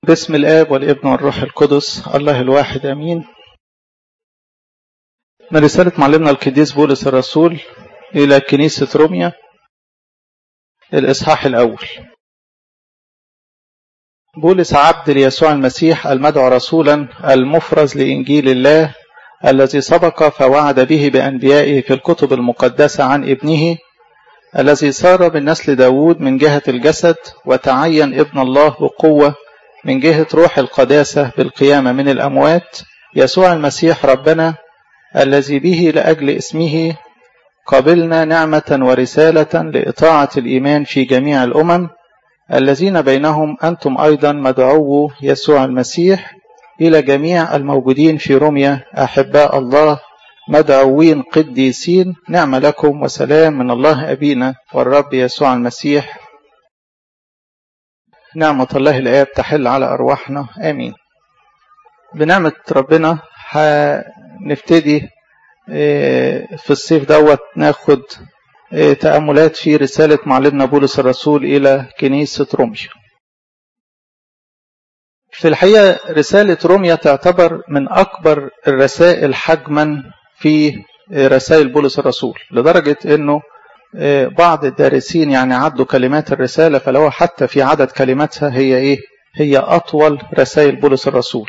باسم الآب والابن والروح القدس الله الواحد أمين من رسالة معلمنا القديس بولس الرسول إلى كنيسة روميا الإصحاح الأول بولس عبد ليسوع المسيح المدعو رسولا المفرز لإنجيل الله الذي سبق فوعد به بأنبيائه في الكتب المقدسة عن ابنه الذي صار من نسل داود من جهة الجسد وتعين ابن الله بقوة من جهة روح القداسة بالقيامة من الأموات يسوع المسيح ربنا الذي به لأجل اسمه قبلنا نعمة ورسالة لإطاعة الإيمان في جميع الأمم الذين بينهم أنتم أيضا مدعو يسوع المسيح إلى جميع الموجودين في روميا أحباء الله مدعوين قديسين نعم لكم وسلام من الله أبينا والرب يسوع المسيح نعمة الله الآب تحل على أرواحنا آمين بنعمة ربنا هنبتدي في الصيف دوت ناخد تأملات في رسالة معلمنا بولس الرسول إلى كنيسة روميا في الحقيقة رسالة روميا تعتبر من أكبر الرسائل حجما في رسائل بولس الرسول لدرجة أنه بعض الدارسين يعني عدوا كلمات الرسالة فلو حتى في عدد كلماتها هي إيه هي أطول رسائل بولس الرسول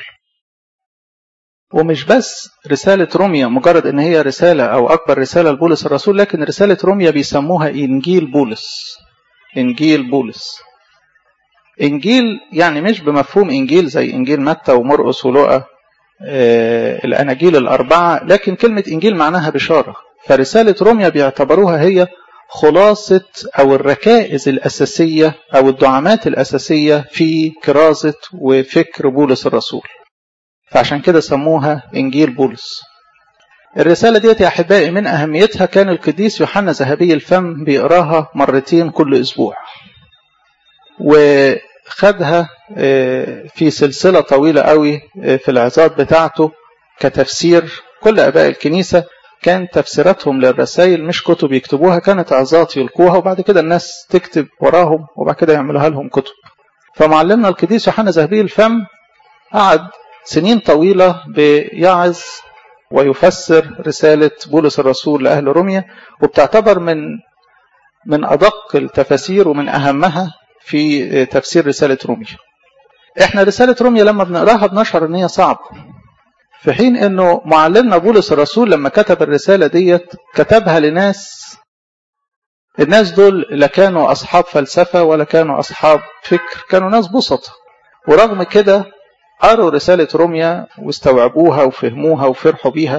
ومش بس رسالة روميا مجرد ان هي رسالة او اكبر رسالة لبولس الرسول لكن رسالة روميا بيسموها انجيل بولس انجيل بولس انجيل يعني مش بمفهوم انجيل زي انجيل متى ومرقس ولوقا آه الاناجيل الاربعة لكن كلمة انجيل معناها بشارة فرسالة روميا بيعتبروها هي خلاصة او الركائز الاساسية او الدعامات الاساسية في كرازة وفكر بولس الرسول فعشان كده سموها إنجيل بولس الرسالة ديت يا أحبائي من أهميتها كان القديس يوحنا ذهبي الفم بيقراها مرتين كل أسبوع وخدها في سلسلة طويلة قوي في العظات بتاعته كتفسير كل أباء الكنيسة كان تفسيراتهم للرسائل مش كتب يكتبوها كانت عظات يلقوها وبعد كده الناس تكتب وراهم وبعد كده يعملوها لهم كتب فمعلمنا القديس يوحنا ذهبي الفم قعد سنين طويلة بيعظ ويفسر رسالة بولس الرسول لأهل روميا وبتعتبر من من أدق التفاسير ومن أهمها في تفسير رسالة روميا احنا رسالة روميا لما بنقراها بنشعر ان هي صعبة في حين انه معلمنا بولس الرسول لما كتب الرسالة ديت كتبها لناس الناس دول لا كانوا أصحاب فلسفة ولا كانوا أصحاب فكر كانوا ناس بسطة ورغم كده قروا رسالة روميا واستوعبوها وفهموها وفرحوا بيها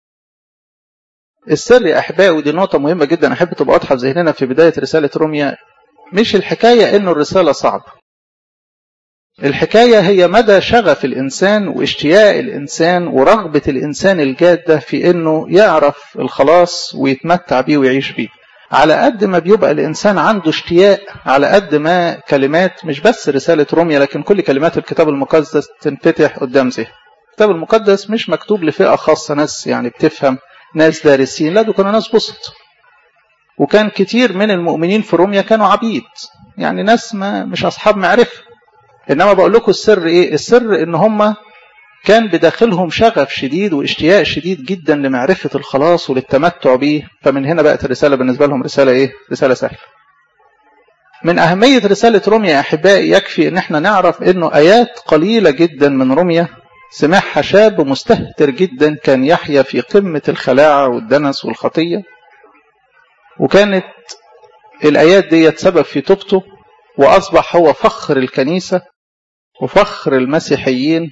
السر يا أحبائي ودي نقطة مهمة جدا أحب تبقى واضحة في ذهننا في بداية رسالة روميا مش الحكاية إنه الرسالة صعبة الحكاية هي مدى شغف الإنسان واشتياق الإنسان ورغبة الإنسان الجادة في إنه يعرف الخلاص ويتمتع بيه ويعيش بيه على قد ما بيبقى الإنسان عنده اشتياق على قد ما كلمات مش بس رسالة روميا لكن كل كلمات الكتاب المقدس تنفتح قدام ذهن الكتاب المقدس مش مكتوب لفئة خاصة ناس يعني بتفهم ناس دارسين لا دول كانوا ناس بسط وكان كتير من المؤمنين في روميا كانوا عبيد يعني ناس ما مش أصحاب معرفة إنما بقول لكم السر إيه السر إن هم كان بداخلهم شغف شديد واشتياق شديد جدا لمعرفة الخلاص وللتمتع به فمن هنا بقت الرسالة بالنسبة لهم رسالة ايه رسالة سهلة من أهمية رسالة روميا يا أحبائي يكفي إن احنا نعرف إنه آيات قليلة جدا من روميا سمعها شاب مستهتر جدا كان يحيا في قمة الخلاعة والدنس والخطية وكانت الآيات دي سبب في توبته وأصبح هو فخر الكنيسة وفخر المسيحيين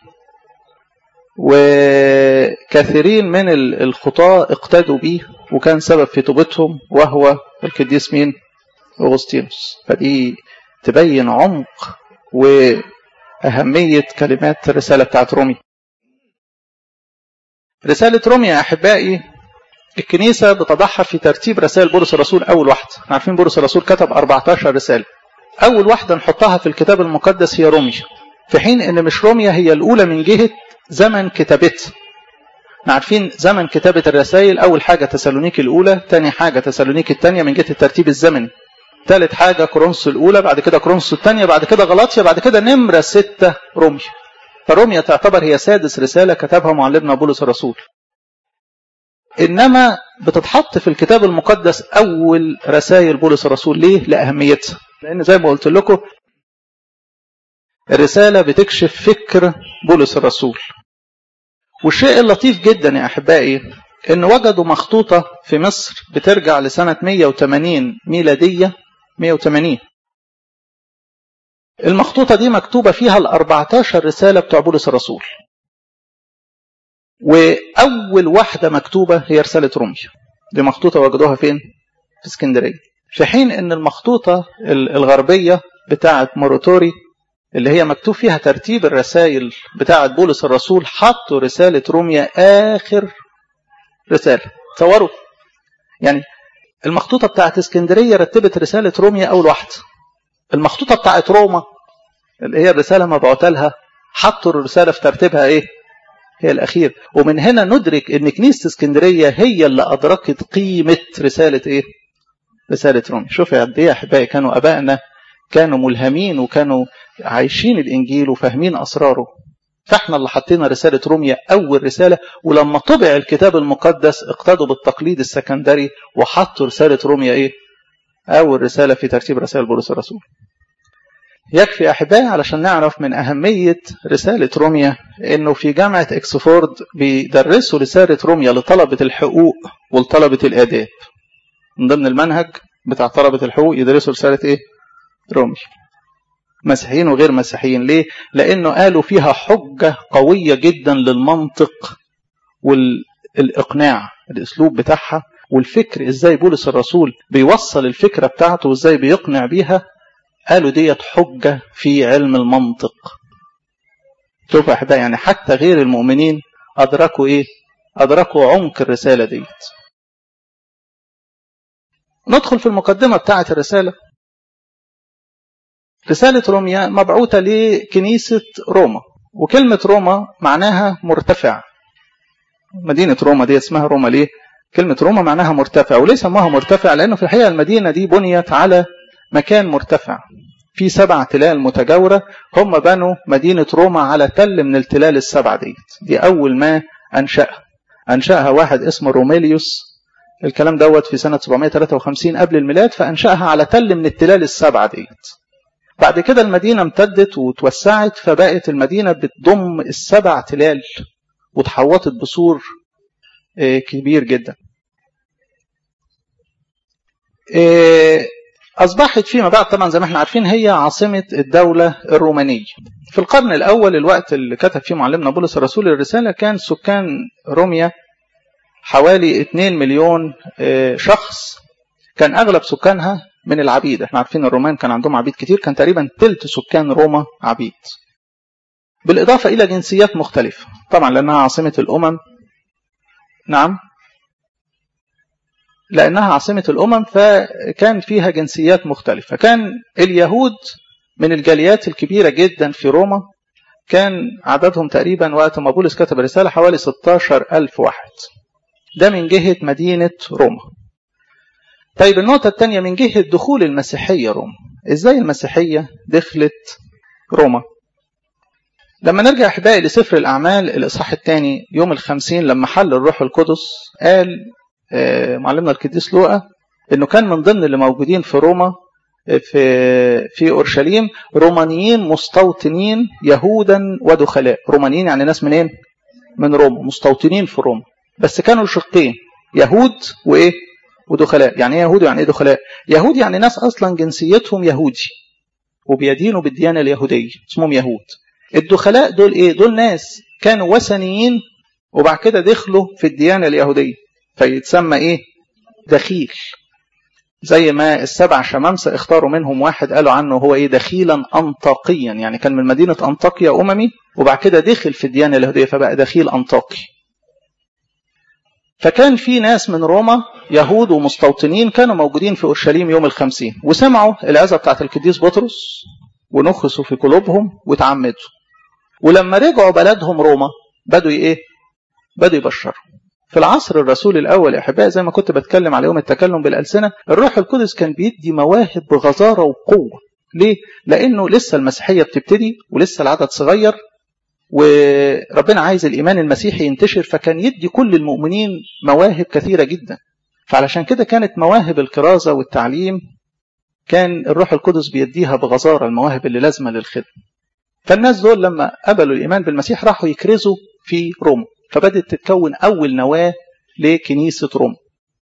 وكثيرين من الخطاة اقتدوا به وكان سبب في توبتهم وهو القديس مين أغسطينوس فدي تبين عمق وأهمية كلمات الرسالة بتاعت رومي رسالة رومي يا أحبائي الكنيسة بتضعها في ترتيب رسائل بولس الرسول أول واحدة عارفين بولس الرسول كتب 14 رسالة أول واحدة نحطها في الكتاب المقدس هي روميا في حين ان مش روميا هي الاولى من جهه زمن كتابتها احنا عارفين زمن كتابة الرسائل أول حاجة تسالونيك الأولى تاني حاجة تسالونيك الثانية من جهة الترتيب الزمني ثالث حاجة كورنثوس الأولى بعد كده كورنثوس الثانية بعد كده غلاطيا بعد كده نمرة ستة روميا فروميا تعتبر هي سادس رسالة كتبها معلمنا بولس الرسول إنما بتتحط في الكتاب المقدس أول رسائل بولس الرسول ليه؟ لأهميتها لأن زي ما قلت لكم الرسالة بتكشف فكر بولس الرسول والشيء اللطيف جدا يا أحبائي إن وجدوا مخطوطة في مصر بترجع لسنة 180 ميلادية 180 المخطوطة دي مكتوبة فيها ال 14 رسالة بتوع بولس الرسول وأول واحدة مكتوبة هي رسالة روميا دي مخطوطة وجدوها فين؟ في اسكندرية في حين أن المخطوطة الغربية بتاعة موروتوري اللي هي مكتوب فيها ترتيب الرسائل بتاعة بولس الرسول حطوا رسالة روميا آخر رسالة تصوروا يعني المخطوطة بتاعة اسكندرية رتبت رسالة روميا أول واحدة المخطوطة بتاعة روما اللي هي الرسالة مبعوثة لها حطوا الرسالة في ترتيبها إيه هي الأخير ومن هنا ندرك أن كنيسة اسكندرية هي اللي أدركت قيمة رسالة إيه رسالة روميا شوف يا قد إيه أحبائي كانوا أبائنا كانوا ملهمين وكانوا عايشين الإنجيل وفاهمين أسراره فاحنا اللي حطينا رسالة روميا أول رسالة ولما طبع الكتاب المقدس اقتدوا بالتقليد السكندري وحطوا رسالة روميا إيه أول رسالة في ترتيب رسائل بولس الرسول يكفي أحبائي علشان نعرف من أهمية رسالة روميا إنه في جامعة إكسفورد بيدرسوا رسالة روميا لطلبة الحقوق ولطلبة الآداب من ضمن المنهج بتاع طلبة الحقوق يدرسوا رسالة إيه؟ روميا مسيحيين وغير مسيحيين ليه؟ لأنه قالوا فيها حجة قوية جدا للمنطق والإقناع الأسلوب بتاعها والفكر إزاي بولس الرسول بيوصل الفكرة بتاعته وإزاي بيقنع بيها قالوا ديت حجة في علم المنطق شوف يا أحبائي يعني حتى غير المؤمنين أدركوا إيه؟ أدركوا عمق الرسالة ديت ندخل في المقدمة بتاعة الرسالة رسالة روميا مبعوثة لكنيسة روما وكلمة روما معناها مرتفع مدينة روما دي اسمها روما ليه؟ كلمة روما معناها مرتفع وليه سموها مرتفع؟ لأنه في الحقيقة المدينة دي بنيت على مكان مرتفع في سبع تلال متجاورة هم بنوا مدينة روما على تل من التلال السبع ديت دي أول ما أنشأها أنشأها واحد اسمه روميليوس الكلام دوت في سنة 753 قبل الميلاد فأنشأها على تل من التلال السبعة ديت بعد كده المدينة امتدت وتوسعت فبقت المدينة بتضم السبع تلال وتحوطت بسور كبير جدا أصبحت فيما بعد طبعا زي ما احنا عارفين هي عاصمة الدولة الرومانية في القرن الأول الوقت اللي كتب فيه معلمنا بولس الرسول الرسالة كان سكان روميا حوالي 2 مليون شخص كان أغلب سكانها من العبيد احنا عارفين الرومان كان عندهم عبيد كتير كان تقريبا تلت سكان روما عبيد بالإضافة إلى جنسيات مختلفة طبعا لأنها عاصمة الأمم نعم لأنها عاصمة الأمم فكان فيها جنسيات مختلفة كان اليهود من الجاليات الكبيرة جدا في روما كان عددهم تقريبا وقت ما بولس كتب الرسالة حوالي 16 ألف واحد ده من جهة مدينة روما طيب النقطة الثانية من جهة دخول المسيحية روما ازاي المسيحية دخلت روما لما نرجع احبائي لسفر الاعمال الاصحاح الثاني يوم الخمسين لما حل الروح القدس قال معلمنا القديس لوقا انه كان من ضمن اللي موجودين في روما في في اورشليم رومانيين مستوطنين يهودا ودخلاء رومانيين يعني ناس منين من روما مستوطنين في روما بس كانوا شقين يهود وايه ودخلاء يعني ايه يهود يعني ايه دخلاء يهود يعني ناس اصلا جنسيتهم يهودي وبيدينوا بالديانه اليهوديه اسمهم يهود الدخلاء دول ايه دول ناس كانوا وثنيين وبعد كده دخلوا في الديانه اليهوديه فيتسمى ايه دخيل زي ما السبع شمامسة اختاروا منهم واحد قالوا عنه هو ايه دخيلا انطاقيا يعني كان من مدينة انطاكيا اممي وبعد كده دخل في الديانة اليهودية فبقى دخيل انطاكي فكان في ناس من روما يهود ومستوطنين كانوا موجودين في اورشليم يوم الخمسين وسمعوا العزة بتاعت القديس بطرس ونخسوا في قلوبهم وتعمدوا ولما رجعوا بلدهم روما بدوا ايه بدوا يبشروا في العصر الرسول الأول يا أحبائي زي ما كنت بتكلم على يوم التكلم بالألسنة الروح القدس كان بيدي مواهب بغزارة وقوة ليه؟ لأنه لسه المسيحية بتبتدي ولسه العدد صغير وربنا عايز الإيمان المسيحي ينتشر فكان يدي كل المؤمنين مواهب كثيرة جدا فعلشان كده كانت مواهب الكرازة والتعليم كان الروح القدس بيديها بغزارة المواهب اللي لازمة للخدمة فالناس دول لما قبلوا الإيمان بالمسيح راحوا يكرزوا في روما فبدت تتكون أول نواة لكنيسة روما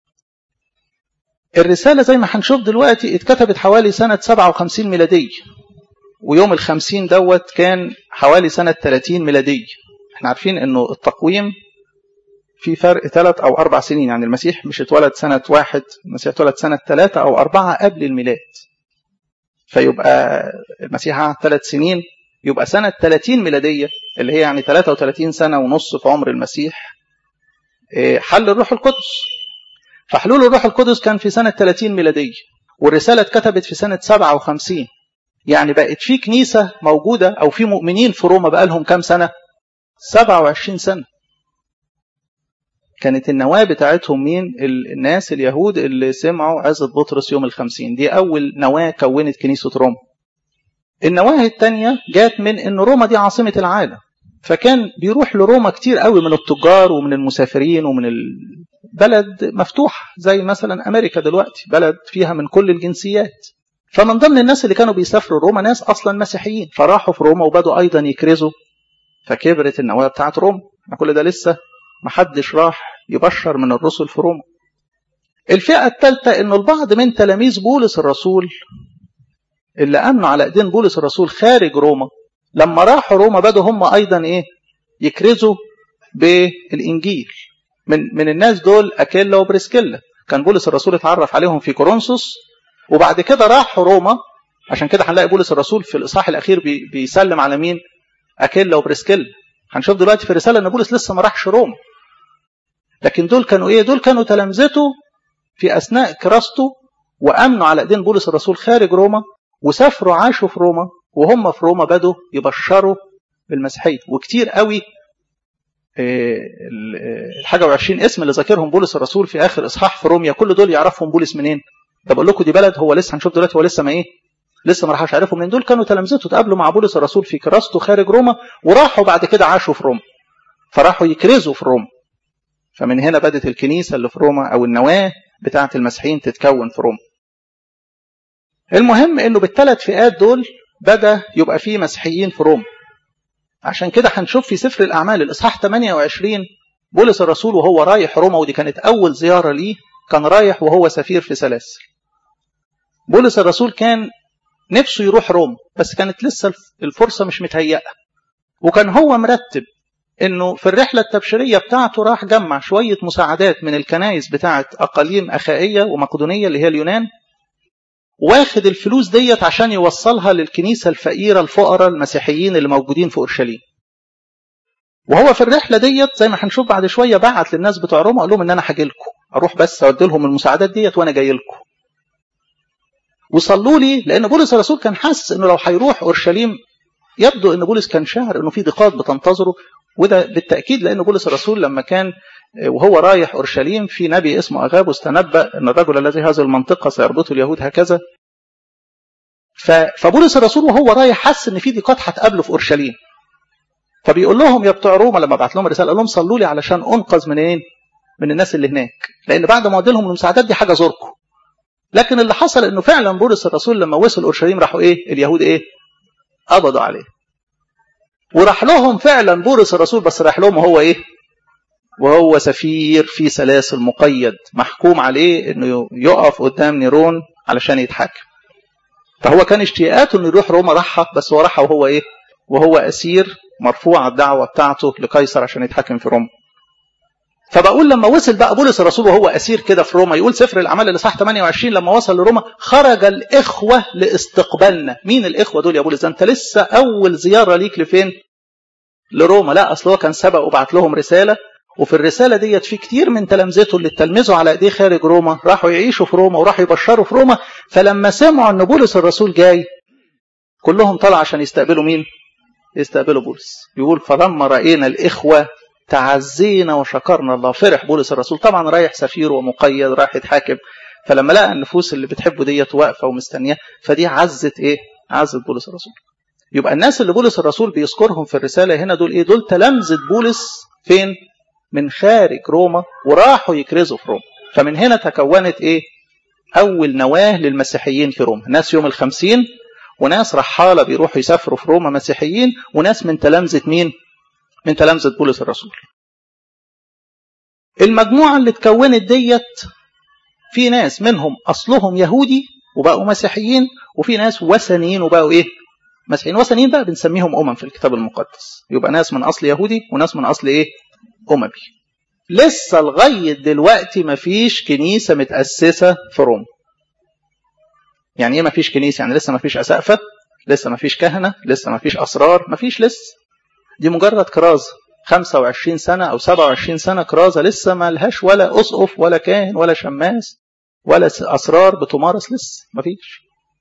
الرسالة زي ما هنشوف دلوقتي اتكتبت حوالي سنة 57 ميلادية ويوم الخمسين دوت كان حوالي سنة 30 ميلادية احنا عارفين انه التقويم في فرق ثلاث او اربع سنين يعني المسيح مش اتولد سنة واحد المسيح اتولد سنة ثلاثة او اربعة قبل الميلاد فيبقى المسيح قعد ثلاث سنين يبقى سنة 30 ميلادية اللي هي يعني 33 سنة ونص في عمر المسيح حل الروح القدس فحلول الروح القدس كان في سنة 30 ميلادية والرسالة اتكتبت في سنة 57 يعني بقت في كنيسة موجودة أو في مؤمنين في روما بقى لهم كام سنة 27 سنة كانت النواة بتاعتهم مين الناس اليهود اللي سمعوا عزة بطرس يوم الخمسين دي أول نواة كونت كنيسة روما النواة التانية جات من ان روما دي عاصمة العالم فكان بيروح لروما كتير قوي من التجار ومن المسافرين ومن البلد مفتوح زي مثلا امريكا دلوقتي بلد فيها من كل الجنسيات فمن ضمن الناس اللي كانوا بيسافروا روما ناس اصلا مسيحيين فراحوا في روما وبدوا ايضا يكرزوا فكبرت النواة بتاعت روما كل ده لسه محدش راح يبشر من الرسل في روما الفئة الثالثة ان البعض من تلاميذ بولس الرسول اللي امنوا على ايدين بولس الرسول خارج روما لما راحوا روما بدوا هم ايضا ايه يكرزوا بالانجيل من من الناس دول اكيلا وبريسكيلا كان بولس الرسول اتعرف عليهم في كورنثوس وبعد كده راحوا روما عشان كده هنلاقي بولس الرسول في الاصحاح الاخير بي بيسلم على مين اكيلا وبريسكيلا هنشوف دلوقتي في الرساله ان بولس لسه ما راحش روما لكن دول كانوا ايه دول كانوا تلامذته في اثناء كراسته وامنوا على ايدين بولس الرسول خارج روما وسافروا عاشوا في روما وهم في روما بدوا يبشروا بالمسيحيه وكتير قوي الحاجه وعشرين اسم اللي ذاكرهم بولس الرسول في اخر اصحاح في روميا كل دول يعرفهم بولس منين ده بقول لكم دي بلد هو لسه هنشوف دلوقتي هو لسه ما ايه لسه ما راحش عارفهم منين دول كانوا تلامذته تقابلوا مع بولس الرسول في كراسته خارج روما وراحوا بعد كده عاشوا في روما فراحوا يكرزوا في روما فمن هنا بدت الكنيسه اللي في روما او النواه بتاعه المسيحيين تتكون في روما المهم انه بالثلاث فئات دول بدا يبقى فيه مسيحيين في روما عشان كده هنشوف في سفر الاعمال الاصحاح 28 بولس الرسول وهو رايح روما ودي كانت اول زياره ليه كان رايح وهو سفير في سلاسل بولس الرسول كان نفسه يروح روما بس كانت لسه الفرصه مش متهيئه وكان هو مرتب انه في الرحله التبشيريه بتاعته راح جمع شويه مساعدات من الكنائس بتاعه اقاليم اخائيه ومقدونيه اللي هي اليونان واخد الفلوس ديت عشان يوصلها للكنيسة الفقيرة الفقراء المسيحيين اللي موجودين في أورشليم وهو في الرحلة ديت زي ما هنشوف بعد شوية بعت للناس بتوع روما قال لهم ان انا هاجي لكم اروح بس اودي لهم المساعدات ديت وانا جاي لكم وصلوا لي لان بولس الرسول كان حاسس انه لو هيروح اورشليم يبدو ان بولس كان شاعر انه في ضيقات بتنتظره وده بالتاكيد لان بولس الرسول لما كان وهو رايح اورشليم في نبي اسمه اغابوس تنبأ ان الرجل الذي هذه المنطقه سيربطه اليهود هكذا فبولس الرسول وهو رايح حس ان في ضيقات هتقابله في اورشليم فبيقول لهم يا بتوع روما لما بعت لهم رساله قال لهم صلوا لي علشان انقذ منين؟ من الناس اللي هناك لان بعد ما ودي لهم المساعدات دي حاجه زوركم لكن اللي حصل انه فعلا بولس الرسول لما وصل اورشليم راحوا ايه؟ اليهود ايه؟ قبضوا عليه وراح لهم فعلا بولس الرسول بس راح لهم وهو ايه؟ وهو سفير في سلاسل مقيد محكوم عليه انه يقف قدام نيرون علشان يتحاكم فهو كان اشتياقاته انه يروح روما راحها بس هو راحها وهو ايه وهو اسير مرفوع الدعوه بتاعته لقيصر عشان يتحاكم في روما فبقول لما وصل بقى بولس الرسول وهو اسير كده في روما يقول سفر الاعمال اللي صح 28 لما وصل لروما خرج الاخوه لاستقبالنا مين الاخوه دول يا بولس انت لسه اول زياره ليك لفين لروما لا اصل هو كان سبق وبعت لهم رساله وفي الرسالة ديت في كتير من تلامذته اللي اتلمذوا على ايديه خارج روما راحوا يعيشوا في روما وراحوا يبشروا في روما فلما سمعوا ان بولس الرسول جاي كلهم طلع عشان يستقبلوا مين؟ يستقبلوا بولس يقول فلما رأينا الإخوة تعزينا وشكرنا الله فرح بولس الرسول طبعا رايح سفير ومقيد رايح يتحاكم فلما لقى النفوس اللي بتحبه ديت واقفه ومستنيه فدي عزت ايه عزت بولس الرسول يبقى الناس اللي بولس الرسول بيذكرهم في الرساله هنا دول ايه دول تلامذه بولس فين من خارج روما وراحوا يكرزوا في روما فمن هنا تكونت ايه اول نواه للمسيحيين في روما ناس يوم الخمسين وناس رحاله بيروحوا يسافروا في روما مسيحيين وناس من تلامذه مين من تلامذه بولس الرسول المجموعه اللي اتكونت ديت في ناس منهم اصلهم يهودي وبقوا مسيحيين وفي ناس وثنيين وبقوا ايه مسيحيين وثنيين بقى بنسميهم امم في الكتاب المقدس يبقى ناس من اصل يهودي وناس من اصل ايه اممي لسه لغايه دلوقتي ما فيش كنيسه متاسسه في روما يعني ايه ما فيش كنيسه يعني لسه ما فيش اسقفه لسه ما فيش كهنه لسه ما فيش اسرار ما فيش لسه دي مجرد كرازه 25 سنه او 27 سنه كرازه لسه ما لهاش ولا اسقف ولا كاهن ولا شماس ولا اسرار بتمارس لسه ما فيش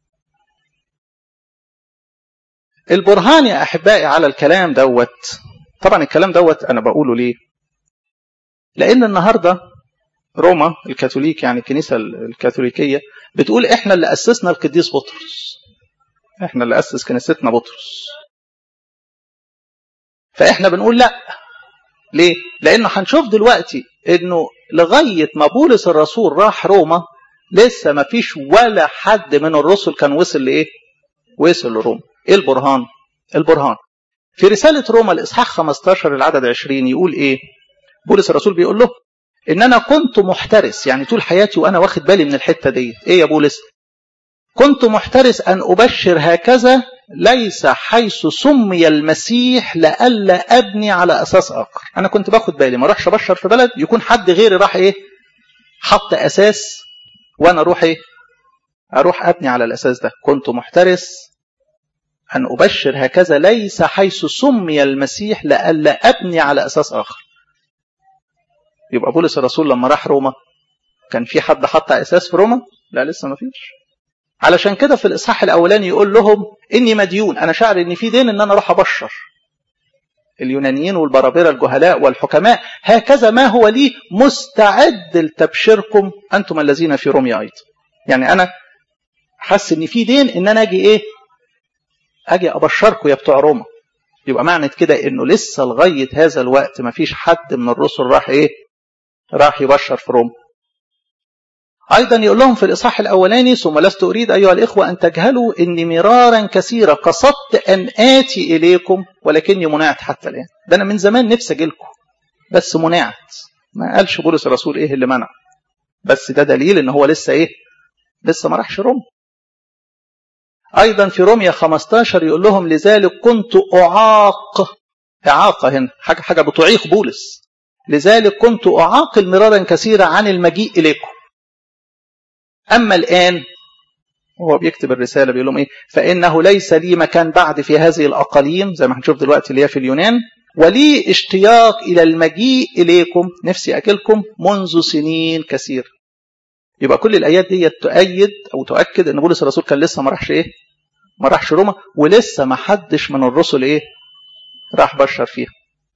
البرهان يا احبائي على الكلام دوت طبعا الكلام دوت انا بقوله ليه لان النهارده روما الكاثوليك يعني الكنيسه الكاثوليكيه بتقول احنا اللي اسسنا القديس بطرس احنا اللي اسس كنيستنا بطرس فاحنا بنقول لا ليه لانه هنشوف دلوقتي انه لغايه ما بولس الرسول راح روما لسه ما فيش ولا حد من الرسل كان وصل لايه وصل لروما ايه البرهان البرهان في رساله روما الاصحاح 15 العدد 20 يقول ايه بولس الرسول بيقول له ان انا كنت محترس يعني طول حياتي وانا واخد بالي من الحته دي ايه يا بولس كنت محترس ان ابشر هكذا ليس حيث سمي المسيح لئلا ابني على اساس اخر انا كنت باخد بالي ما اروحش ابشر في بلد يكون حد غيري راح ايه حط اساس وانا اروح ايه اروح ابني على الاساس ده كنت محترس ان ابشر هكذا ليس حيث سمي المسيح لئلا ابني على اساس اخر يبقى بولس الرسول لما راح روما كان في حد حط اساس في روما لا لسه ما فيش علشان كده في الاصحاح الاولاني يقول لهم اني مديون انا شاعر ان في دين ان انا اروح ابشر اليونانيين والبرابره الجهلاء والحكماء هكذا ما هو لي مستعد لتبشيركم انتم الذين في روميا ايضا يعني انا حاسس ان في دين ان انا اجي ايه اجي ابشركم يا بتوع روما يبقى معنى كده انه لسه لغايه هذا الوقت ما فيش حد من الرسل راح ايه راح يبشر في روما أيضا يقول لهم في الإصحاح الأولاني ثم لست أريد أيها الإخوة أن تجهلوا إني مرارا كثيرا قصدت أن آتي إليكم ولكني منعت حتى الآن ده أنا من زمان نفسي أجي لكم بس منعت ما قالش بولس الرسول إيه اللي منع بس ده دليل إن هو لسه إيه لسه ما راحش روما أيضا في روميا 15 يقول لهم لذلك كنت أعاق إعاقة هنا حاجة حاجة بتعيق بولس لذلك كنت أعاقل مرارا كثيرا عن المجيء إليكم أما الآن وهو بيكتب الرسالة بيقول لهم إيه فإنه ليس لي مكان بعد في هذه الأقاليم زي ما هنشوف دلوقتي اللي هي في اليونان ولي اشتياق إلى المجيء إليكم نفسي أكلكم منذ سنين كثير يبقى كل الآيات دي تؤيد أو تؤكد أن بولس الرسول كان لسه ما راحش إيه ما راحش روما ولسه ما حدش من الرسل إيه راح بشر فيها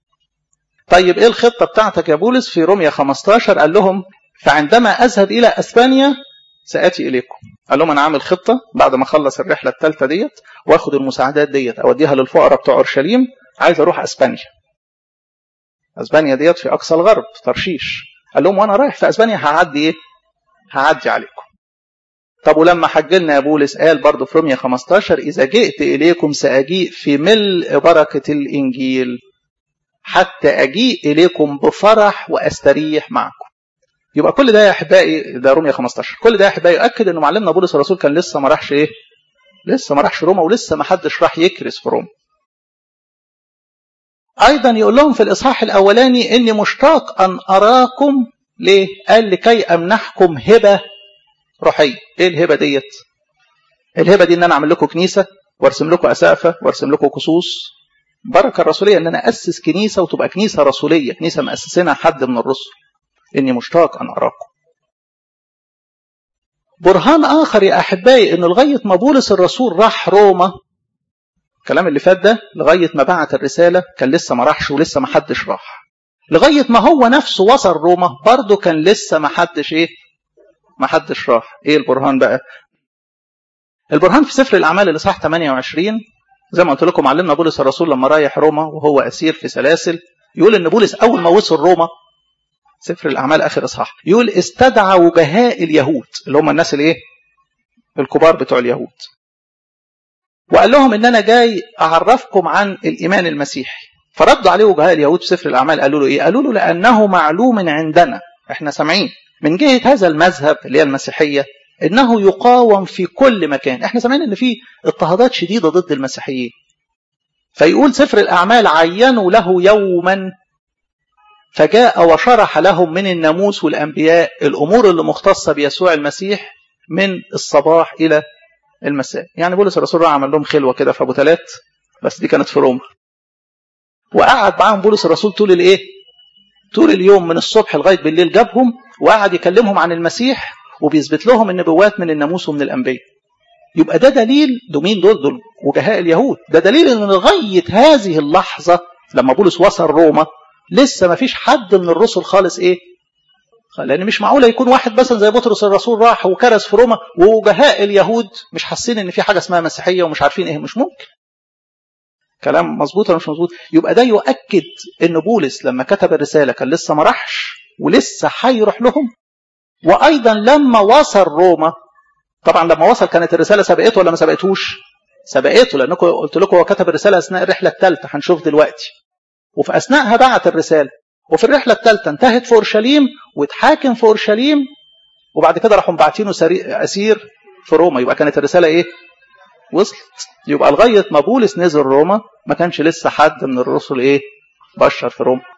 طيب إيه الخطة بتاعتك يا بولس في روميا 15 قال لهم فعندما أذهب إلى أسبانيا سآتي إليكم قال لهم أنا عامل خطة بعد ما أخلص الرحلة الثالثة ديت وآخد المساعدات ديت أوديها للفقراء بتوع أورشليم عايز أروح أسبانيا أسبانيا ديت في أقصى الغرب ترشيش قال لهم وأنا رايح في أسبانيا هعدي إيه؟ هعدي عليكم طب ولما حجلنا يا بولس قال برضه في روميا 15 إذا جئت إليكم سأجيء في ملء بركة الإنجيل حتى أجيء إليكم بفرح وأستريح معكم يبقى كل ده يا احبائي ده روميا 15 كل ده يا احبائي يؤكد انه معلمنا بولس الرسول كان لسه ما راحش ايه لسه ما راحش روما ولسه ما حدش راح يكرس في روما ايضا يقول لهم في الاصحاح الاولاني اني مشتاق ان اراكم ليه قال لكي امنحكم هبه روحيه ايه الهبه ديت الهبه دي ان انا اعمل لكم كنيسه وارسم لكم اسقفه وارسم لكم قصوص بركه الرسوليه ان انا اسس كنيسه وتبقى كنيسه رسوليه كنيسه مؤسسينها حد من الرسل إني مشتاق أن أراكم برهان آخر يا أحبائي إن لغاية ما بولس الرسول راح روما الكلام اللي فات ده لغاية ما بعت الرسالة كان لسه ما راحش ولسه ما حدش راح لغاية ما هو نفسه وصل روما برضه كان لسه ما حدش ايه ما حدش راح ايه البرهان بقى البرهان في سفر الاعمال الاصحاح 28 زي ما قلت لكم علمنا بولس الرسول لما رايح روما وهو اسير في سلاسل يقول ان بولس اول ما وصل روما سفر الاعمال اخر اصحاح يقول استدعى وجهاء اليهود اللي هم الناس الايه الكبار بتوع اليهود وقال لهم ان انا جاي اعرفكم عن الايمان المسيحي فردوا عليه وجهاء اليهود في سفر الاعمال قالوا له ايه قالوا له لانه معلوم عندنا احنا سامعين من جهه هذا المذهب اللي هي المسيحيه انه يقاوم في كل مكان احنا سامعين ان في اضطهادات شديده ضد المسيحيين فيقول سفر الاعمال عينوا له يوما فجاء وشرح لهم من الناموس والانبياء الامور اللي مختصه بيسوع المسيح من الصباح الى المساء يعني بولس الرسول راح عمل لهم خلوه كده في ابو ثلاث بس دي كانت في روما وقعد معاهم بولس الرسول طول الايه طول اليوم من الصبح لغايه بالليل جابهم وقعد يكلمهم عن المسيح وبيثبت لهم النبوات من الناموس ومن الانبياء يبقى ده دليل دول مين دول دول وجهاء اليهود ده دليل ان لغايه هذه اللحظه لما بولس وصل روما لسه ما فيش حد من الرسل خالص ايه لان مش معقوله يكون واحد مثلا زي بطرس الرسول راح وكرز في روما ووجهاء اليهود مش حاسين ان في حاجه اسمها مسيحيه ومش عارفين ايه مش ممكن كلام مظبوط ولا مش مظبوط يبقى ده يؤكد ان بولس لما كتب الرساله كان لسه ما راحش ولسه هيروح لهم وايضا لما وصل روما طبعا لما وصل كانت الرساله سبقته ولا ما سبقتوش سبقته لانكم قلت لكم هو كتب الرساله اثناء الرحله الثالثه هنشوف دلوقتي وفي اثناءها بعت الرساله وفي الرحله الثالثه انتهت في اورشليم واتحاكم في اورشليم وبعد كده راحوا باعتينه اسير في روما يبقى كانت الرساله ايه وصلت يبقى لغايه ما بولس نزل روما ما كانش لسه حد من الرسل ايه بشر في روما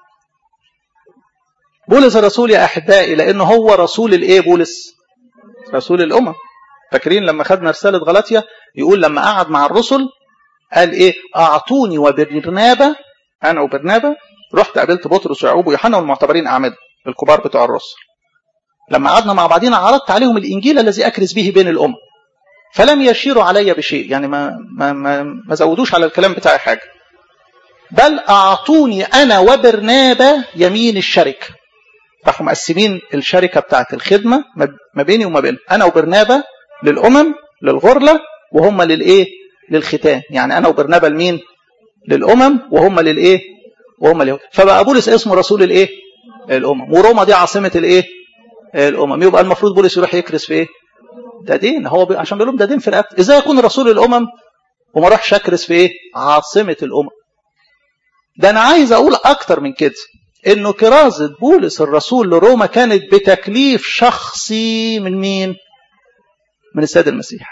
بولس الرسول يا احبائي لانه هو رسول الايه بولس رسول الامم فاكرين لما خدنا رساله غلطيا يقول لما قعد مع الرسل قال ايه اعطوني وبرنابا انا وبرنابا رحت قابلت بطرس ويعقوب ويوحنا والمعتبرين اعمده الكبار بتوع الرسل لما قعدنا مع بعضنا عرضت عليهم الانجيل الذي اكرز به بين الامم فلم يشيروا علي بشيء يعني ما ما ما, ما زودوش على الكلام بتاعي حاجه بل اعطوني انا وبرنابا يمين الشركه راحوا مقسمين الشركه بتاعت الخدمه ما بيني وما بينهم انا وبرنابا للامم للغرله وهم للايه للختان يعني انا وبرنابا لمين للامم وهم للايه وهم اليهود فبقى بولس اسمه رسول الايه الامم وروما دي عاصمه الايه الامم يبقى المفروض بولس يروح يكرس في ايه ده دين هو بي... عشان بيقول لهم ده دين في رقبته ازاي يكون رسول الامم وما راحش اكرس في ايه عاصمه الامم ده انا عايز اقول اكتر من كده انه كرازه بولس الرسول لروما كانت بتكليف شخصي من مين من السيد المسيح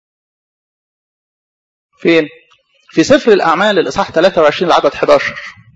فين في سفر الاعمال الاصحاح 23 العدد 11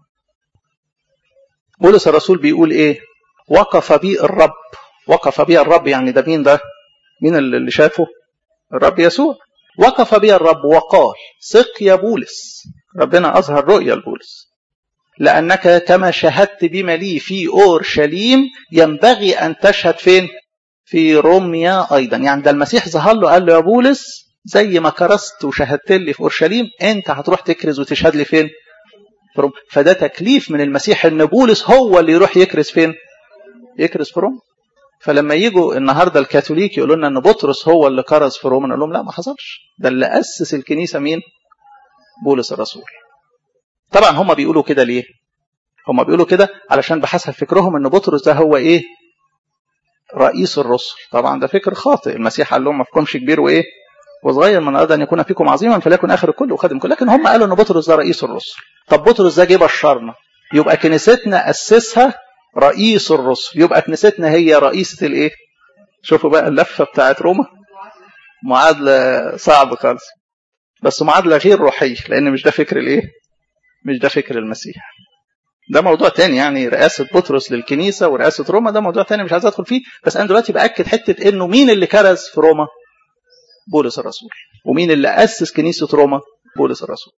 بولس الرسول بيقول ايه وقف بي الرب وقف بي الرب يعني ده مين ده مين اللي شافه الرب يسوع وقف بي الرب وقال ثق يا بولس ربنا اظهر رؤيا لبولس لانك كما شهدت بما لي في اورشليم ينبغي ان تشهد فين في روميا ايضا يعني ده المسيح ظهر له قال له يا بولس زي ما كرست وشهدت لي في اورشليم انت هتروح تكرز وتشهد لي فين في روما فده تكليف من المسيح ان بولس هو اللي يروح يكرز فين يكرز في روما فلما يجوا النهارده الكاثوليك يقولوا لنا ان بطرس هو اللي كرز في روما نقول لهم لا ما حصلش ده اللي اسس الكنيسه مين بولس الرسول طبعا هم بيقولوا كده ليه هم بيقولوا كده علشان بحسب فكرهم ان بطرس ده هو ايه رئيس الرسل طبعا ده فكر خاطئ المسيح قال لهم ما فيكمش كبير وايه وصغير من اراد ان يكون فيكم عظيما فليكن اخر الكل وخادم الكل لكن هم قالوا ان بطرس ده رئيس الرسل طب بطرس ده جه بشرنا يبقى كنيستنا اسسها رئيس الرسل يبقى كنيستنا هي رئيسة الايه شوفوا بقى اللفة بتاعت روما معادلة صعبة خالص بس معادلة غير روحية لان مش ده فكر الايه مش ده فكر المسيح ده موضوع تاني يعني رئاسة بطرس للكنيسة ورئاسة روما ده موضوع تاني مش عايز ادخل فيه بس انا دلوقتي باكد حتة انه مين اللي كرز في روما بولس الرسول ومين اللي اسس كنيسة روما بولس الرسول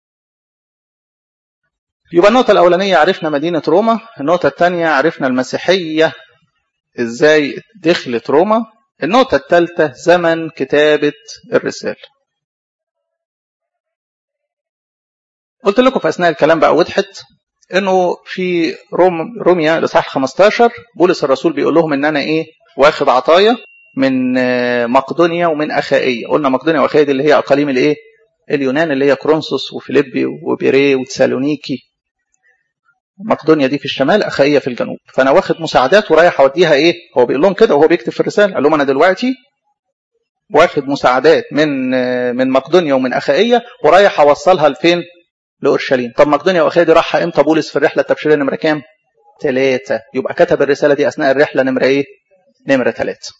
يبقى النقطة الأولانية عرفنا مدينة روما النقطة الثانية عرفنا المسيحية إزاي دخلت روما النقطة الثالثة زمن كتابة الرسالة قلت لكم في أثناء الكلام بقى وضحت انه في روم روميا الاصحاح 15 بولس الرسول بيقول لهم ان انا ايه واخد عطايا من مقدونيا ومن اخائيه قلنا مقدونيا واخائيه دي اللي هي اقاليم الايه اليونان اللي هي كرونسوس وفيليبي وبيري وتسالونيكي مقدونيا دي في الشمال اخائيه في الجنوب فانا واخد مساعدات ورايح اوديها ايه هو بيقول لهم كده وهو بيكتب في الرساله قال لهم انا دلوقتي واخد مساعدات من من مقدونيا ومن اخائيه ورايح اوصلها لفين لاورشليم طب مقدونيا واخائيه دي راحها امتى بولس في الرحله التبشيريه نمره كام ثلاثة يبقى كتب الرساله دي اثناء الرحله نمره ايه نمره ثلاثة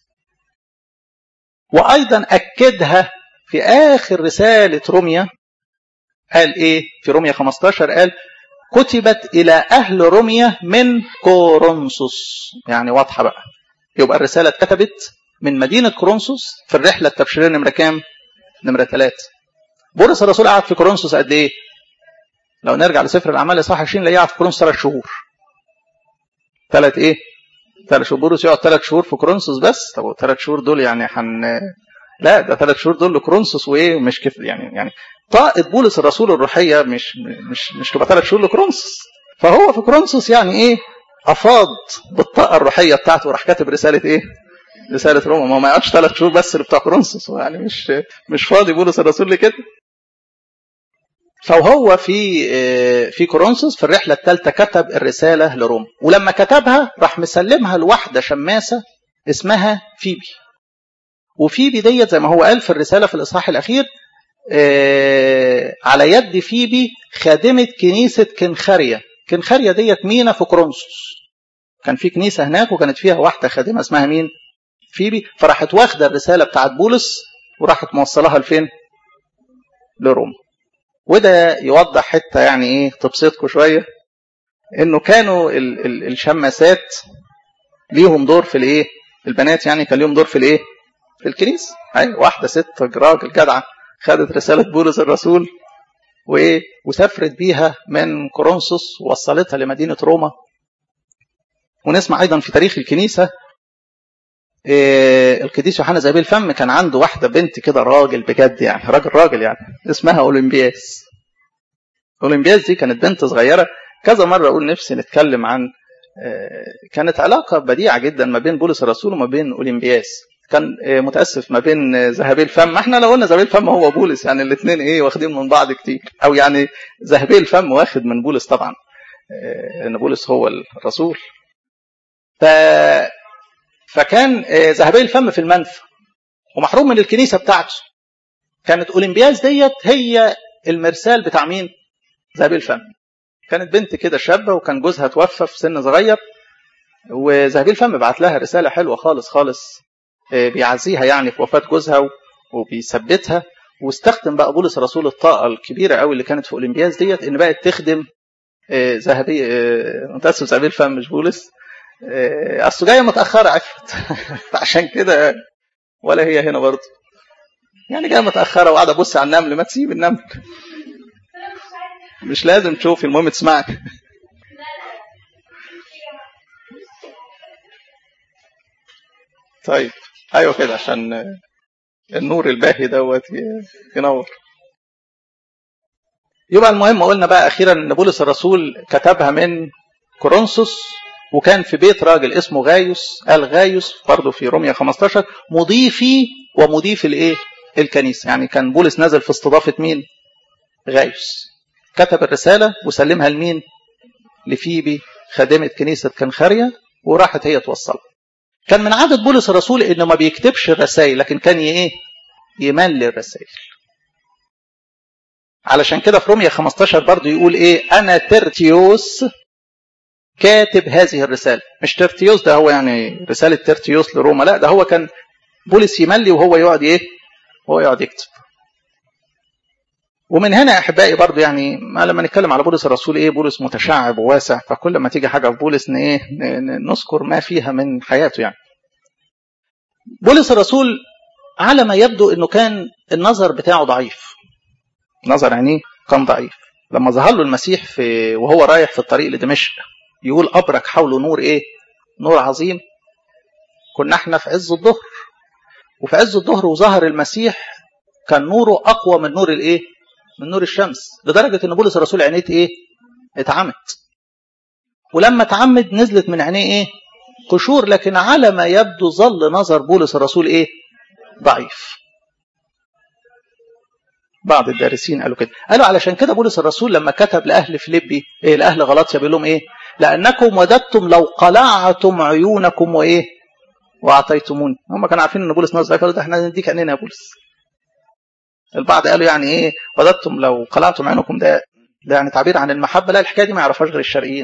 وايضا اكدها في اخر رساله روميا قال ايه في روميا 15 قال كتبت الى اهل روميا من كورنثوس يعني واضحه بقى يبقى الرساله اتكتبت من مدينه كورنثوس في الرحله التبشيريه نمره كام نمره ثلاثة بولس الرسول قعد في كورنثوس قد ايه لو نرجع لسفر الاعمال اصحاح 20 نلاقيه قعد في كورنثوس ثلاث شهور ثلاث ايه ثلاث شهور بولس يقعد ثلاث شهور في كورنثوس بس طب ثلاث شهور دول يعني حن لا ده ثلاث شهور دول لكورنثوس وايه مش كيف يعني يعني طاقه بولس الرسول الروحيه مش مش مش تبقى ثلاث شهور لكورنثوس فهو في كورنثوس يعني ايه افاض بالطاقه الروحيه بتاعته وراح كاتب رساله ايه؟ رساله روما ما ما يقعدش ثلاث شهور بس اللي بتاع كورنثوس يعني مش مش فاضي بولس الرسول لكده فهو في في كورنثوس في الرحله الثالثه كتب الرساله لروما ولما كتبها راح مسلمها لواحده شماسه اسمها فيبي وفيبي ديت زي ما هو قال في الرساله في الاصحاح الاخير على يد فيبي خادمه كنيسه كنخاريا كنخاريا ديت مينا في كورنثوس كان في كنيسه هناك وكانت فيها واحده خادمه اسمها مين فيبي فراحت واخده الرساله بتاعت بولس وراحت موصلها لفين لروما وده يوضح حته يعني ايه تبسطكم شويه انه كانوا ال ال الشماسات ليهم دور في الايه البنات يعني كان ليهم دور في الايه في الكنيسه اي واحده ست راجل جدعه خدت رساله بولس الرسول وايه وسافرت بيها من كورنثوس ووصلتها لمدينه روما ونسمع ايضا في تاريخ الكنيسه إيه القديس يوحنا زابيل الفم كان عنده واحده بنت كده راجل بجد يعني راجل راجل يعني اسمها اولمبياس اولمبياس دي كانت بنت صغيره كذا مره اقول نفسي نتكلم عن كانت علاقه بديعه جدا ما بين بولس الرسول وما بين اولمبياس كان متاسف ما بين ذهبي الفم احنا لو قلنا ذهبي الفم هو بولس يعني الاثنين ايه واخدين من بعض كتير او يعني ذهبي الفم واخد من بولس طبعا لان بولس هو الرسول ف فكان ذهبي الفم في المنفى ومحروم من الكنيسه بتاعته كانت اولمبياس ديت هي المرسال بتاع مين ذهبي الفم كانت بنت كده شابه وكان جوزها توفى في سن صغير وذهبي الفم بعت لها رساله حلوه خالص خالص بيعزيها يعني في وفاه جوزها وبيثبتها واستخدم بقى بولس الرسول الطاقه الكبيره قوي اللي كانت في اولمبياس ديت ان بقت تخدم ذهبي متاسف ذهبي الفم مش بولس اصله جايه متاخره عفت عشان كده ولا هي هنا برضه يعني جايه متاخره وقاعده ابص على النمل ما تسيب النمل مش لازم تشوفي المهم تسمعك طيب ايوه كده عشان النور الباهي دوت ينور يبقى المهم قلنا بقى اخيرا ان بولس الرسول كتبها من كورنثوس وكان في بيت راجل اسمه غايوس قال غايوس برضه في روميا 15 مضيفي ومضيف الايه الكنيسه يعني كان بولس نزل في استضافه مين غايوس كتب الرساله وسلمها لمين لفيبي خادمه كنيسه كنخاريا وراحت هي توصلها كان من عادة بولس الرسول انه ما بيكتبش الرسائل لكن كان ايه يملي الرسائل علشان كده في روميا 15 برضه يقول ايه انا ترتيوس كاتب هذه الرسالة مش ترتيوس ده هو يعني رسالة ترتيوس لروما لا ده هو كان بولس يملي وهو يقعد ايه هو يقعد يكتب ومن هنا احبائي برضو يعني ما لما نتكلم على بولس الرسول ايه بولس متشعب وواسع فكل ما تيجي حاجه في بولس ايه نذكر ما فيها من حياته يعني بولس الرسول على ما يبدو انه كان النظر بتاعه ضعيف نظر عينيه كان ضعيف لما ظهر له المسيح في وهو رايح في الطريق لدمشق يقول ابرك حوله نور ايه نور عظيم كنا احنا في عز الظهر وفي عز الظهر وظهر المسيح كان نوره اقوى من نور الايه من نور الشمس لدرجه ان بولس الرسول عينيه ايه اتعمت ولما تعمد نزلت من عينيه ايه قشور لكن على ما يبدو ظل نظر بولس الرسول ايه ضعيف بعض الدارسين قالوا كده قالوا علشان كده بولس الرسول لما كتب لاهل فيليبي ايه لاهل غلاطيا بيقول لهم ايه لانكم وددتم لو قلعتم عيونكم وايه واعطيتموني هم كانوا عارفين ان بولس نظر قالوا ده احنا نديك عينينا يا بولس البعض قالوا يعني ايه وددتم لو قلعتم عينكم ده ده يعني تعبير عن المحبه لا الحكايه دي ما يعرفهاش غير الشرقيين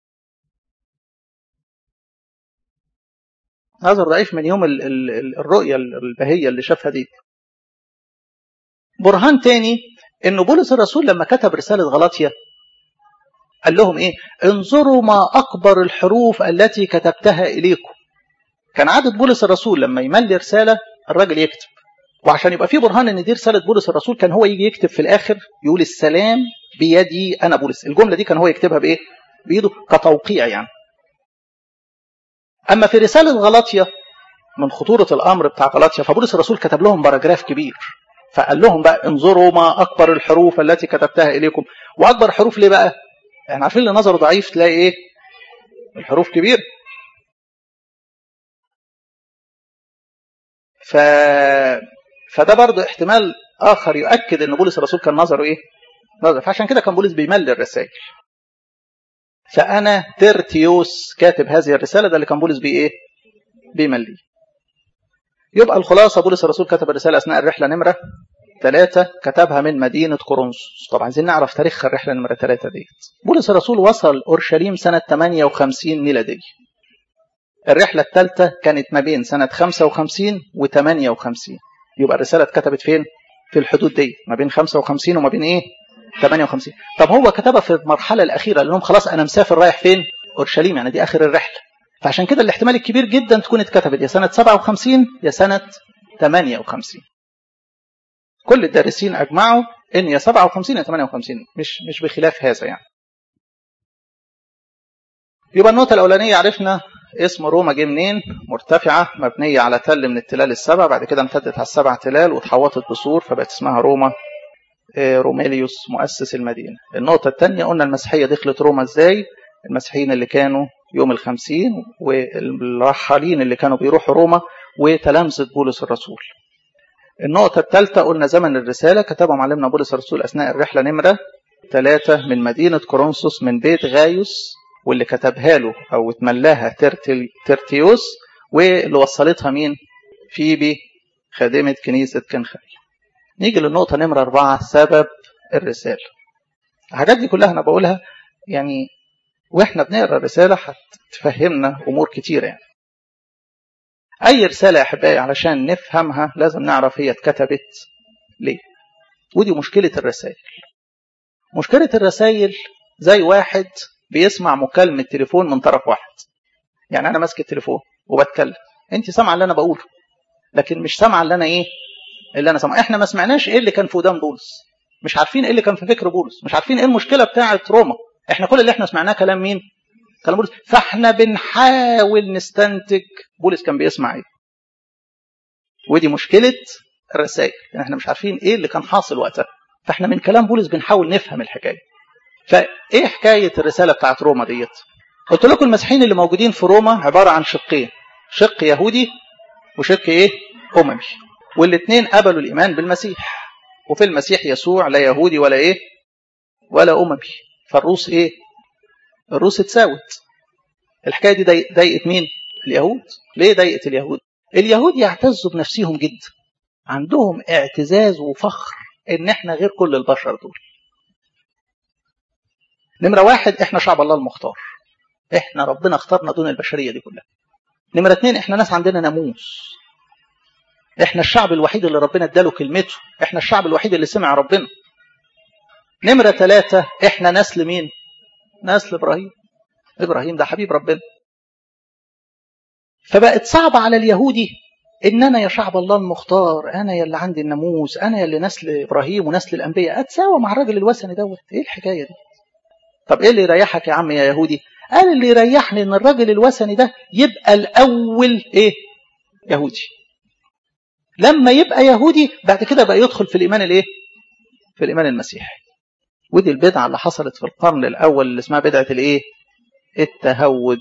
نظر ضعيف من يوم ال ال الرؤيه البهيه اللي شافها دي برهان تاني ان بولس الرسول لما كتب رساله غلاطيا قال لهم ايه انظروا ما اكبر الحروف التي كتبتها اليكم كان عادة بولس الرسول لما يملي رسالة الراجل يكتب وعشان يبقى في برهان ان دي رسالة بولس الرسول كان هو يجي يكتب في الاخر يقول السلام بيدي انا بولس الجملة دي كان هو يكتبها بايه بايده كتوقيع يعني اما في رسالة غلاطيا من خطورة الامر بتاع غلاطيا فبولس الرسول كتب لهم باراجراف كبير فقال لهم بقى انظروا ما اكبر الحروف التي كتبتها اليكم واكبر حروف ليه بقى احنا عارفين اللي نظره ضعيف تلاقي ايه الحروف كبير ف... فده برضه احتمال اخر يؤكد ان بولس الرسول كان نظره ايه نظر فعشان كده كان بولس بيملي الرسائل فانا ترتيوس كاتب هذه الرساله ده اللي كان بولس بيه ايه بيمليه يبقى الخلاصه بولس الرسول كتب الرساله اثناء الرحله نمره ثلاثة كتبها من مدينة كورنثوس طبعا عايزين نعرف تاريخ الرحلة نمرة ثلاثة ديت بولس الرسول وصل أورشليم سنة 58 ميلادية الرحلة الثالثة كانت ما بين سنة 55 و 58 يبقى الرسالة اتكتبت فين؟ في الحدود دي ما بين 55 وما بين ايه؟ 58 طب هو كتبها في المرحلة الأخيرة لأنهم خلاص أنا مسافر رايح فين؟ أورشليم يعني دي آخر الرحلة فعشان كده الاحتمال الكبير جدا تكون اتكتبت يا سنة 57 يا سنة 58 كل الدارسين أجمعوا إن يا 57 يا 58 مش مش بخلاف هذا يعني يبقى النقطة الأولانية عرفنا اسم روما جه منين مرتفعة مبنية على تل من التلال السبع بعد كده امتدت على السبع تلال واتحوطت بسور فبقت اسمها روما روميليوس مؤسس المدينة النقطة الثانية قلنا المسيحية دخلت روما ازاي المسيحيين اللي كانوا يوم الخمسين والرحالين اللي كانوا بيروحوا روما وتلامذة بولس الرسول النقطة الثالثة قلنا زمن الرسالة كتبها معلمنا بولس الرسول أثناء الرحلة نمرة ثلاثة من مدينة كورنثوس من بيت غايوس واللي كتبها له أو اتملاها ترتل ترتيوس واللي وصلتها مين؟ فيبي خادمة كنيسة كنخري نيجي للنقطة نمرة أربعة سبب الرسالة الحاجات دي كلها أنا بقولها يعني وإحنا بنقرأ الرسالة هتفهمنا أمور كتيرة يعني أي رسالة يا أحبائي علشان نفهمها لازم نعرف هي اتكتبت ليه ودي مشكلة الرسائل مشكلة الرسائل زي واحد بيسمع مكالمة تليفون من طرف واحد يعني أنا ماسك التليفون وبتكلم أنت سامعة اللي أنا بقوله لكن مش سامعة اللي أنا إيه اللي أنا سامعه إحنا ما سمعناش إيه اللي كان في ودان بولس مش عارفين إيه اللي كان في فكر بولس مش عارفين إيه المشكلة بتاعة روما إحنا كل اللي إحنا سمعناه كلام مين كلام بولس فإحنا بنحاول نستنتج بولس كان بيسمع إيه ودي مشكلة الرسائل يعني إحنا مش عارفين إيه اللي كان حاصل وقتها فإحنا من كلام بولس بنحاول نفهم الحكاية فايه حكايه الرساله بتاعت روما ديت قلت لكم المسيحيين اللي موجودين في روما عباره عن شقين شق يهودي وشق ايه اممي والاثنين قبلوا الايمان بالمسيح وفي المسيح يسوع لا يهودي ولا ايه ولا اممي فالروس ايه الروس اتساوت الحكايه دي ضايقت مين اليهود ليه ضايقت اليهود اليهود يعتزوا بنفسهم جدا عندهم اعتزاز وفخر ان احنا غير كل البشر دول نمرة واحد احنا شعب الله المختار احنا ربنا اختارنا دون البشرية دي كلها نمرة اتنين احنا ناس عندنا ناموس احنا الشعب الوحيد اللي ربنا اداله كلمته احنا الشعب الوحيد اللي سمع ربنا نمرة ثلاثة احنا نسل مين نسل ابراهيم ابراهيم ده حبيب ربنا فبقت صعبة على اليهودي ان انا يا شعب الله المختار انا يا اللي عندي الناموس انا يا اللي نسل ابراهيم ونسل الانبياء اتساوى مع الراجل الوثني دوت ايه الحكايه دي طب ايه اللي يريحك يا عم يا يهودي قال اللي يريحني ان الراجل الوثني ده يبقى الاول ايه يهودي لما يبقى يهودي بعد كده بقى يدخل في الايمان الايه في الايمان المسيحي ودي البدعه اللي حصلت في القرن الاول اللي اسمها بدعه الايه التهود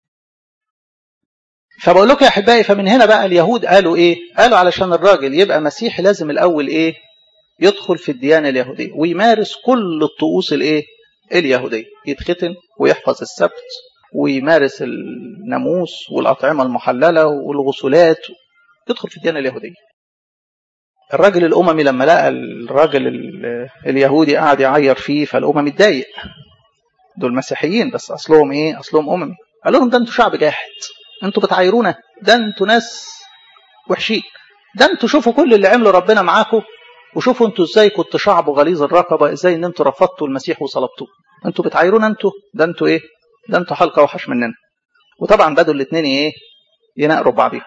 فبقول لكم يا احبائي فمن هنا بقى اليهود قالوا ايه قالوا علشان الراجل يبقى مسيحي لازم الاول ايه يدخل في الديانه اليهوديه ويمارس كل الطقوس الايه اليهوديه يتختن ويحفظ السبت ويمارس الناموس والاطعمه المحلله والغسولات يدخل في الديانه اليهوديه الراجل الاممي لما لقى الراجل اليهودي قاعد يعير فيه فالامم اتضايق دول مسيحيين بس اصلهم ايه اصلهم اممي قال لهم ده انتوا شعب جاحد انتوا بتعايرونا ده انتوا ناس وحشين ده انتوا شوفوا كل اللي عمله ربنا معاكم وشوفوا انتوا ازاي كنتوا شعب غليظ الرقبه ازاي ان انتوا رفضتوا المسيح وصلبتوه انتوا بتعايرونا انتوا ده انتوا ايه ده انتوا حلقه وحش مننا وطبعا بدوا الاثنين ايه يناقروا بعضهم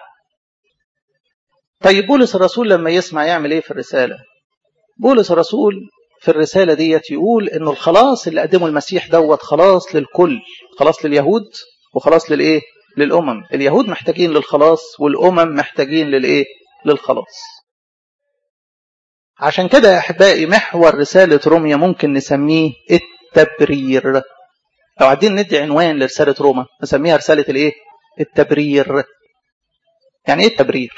طيب بولس الرسول لما يسمع يعمل ايه في الرساله بولس الرسول في الرسالة ديت يقول انه الخلاص اللي قدمه المسيح دوت خلاص للكل خلاص لليهود وخلاص للايه للامم اليهود محتاجين للخلاص والامم محتاجين للايه للخلاص عشان كده يا احبائي محور رسالة روميا ممكن نسميه التبرير لو عايزين ندي عنوان لرسالة روما نسميها رسالة الايه التبرير يعني ايه التبرير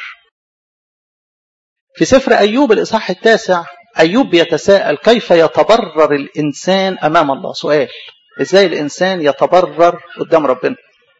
في سفر ايوب الاصحاح التاسع أيوب بيتساءل كيف يتبرر الإنسان أمام الله سؤال إزاي الإنسان يتبرر قدام ربنا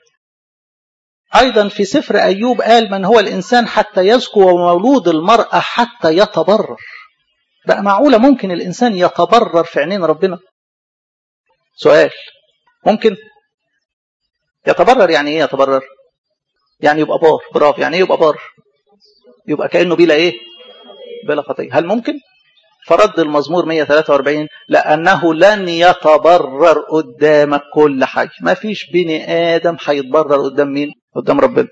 أيضا في سفر أيوب قال من هو الإنسان حتى يزكو ومولود المرأة حتى يتبرر بقى معقولة ممكن الإنسان يتبرر في عينين ربنا سؤال ممكن يتبرر يعني إيه يتبرر يعني يبقى بار برافو يعني إيه يبقى بار يبقى كأنه بلا إيه بلا خطية هل ممكن فرد المزمور 143 لأنه لن يتبرر قدامك كل حاجة ما فيش بني آدم هيتبرر قدام مين قدام ربنا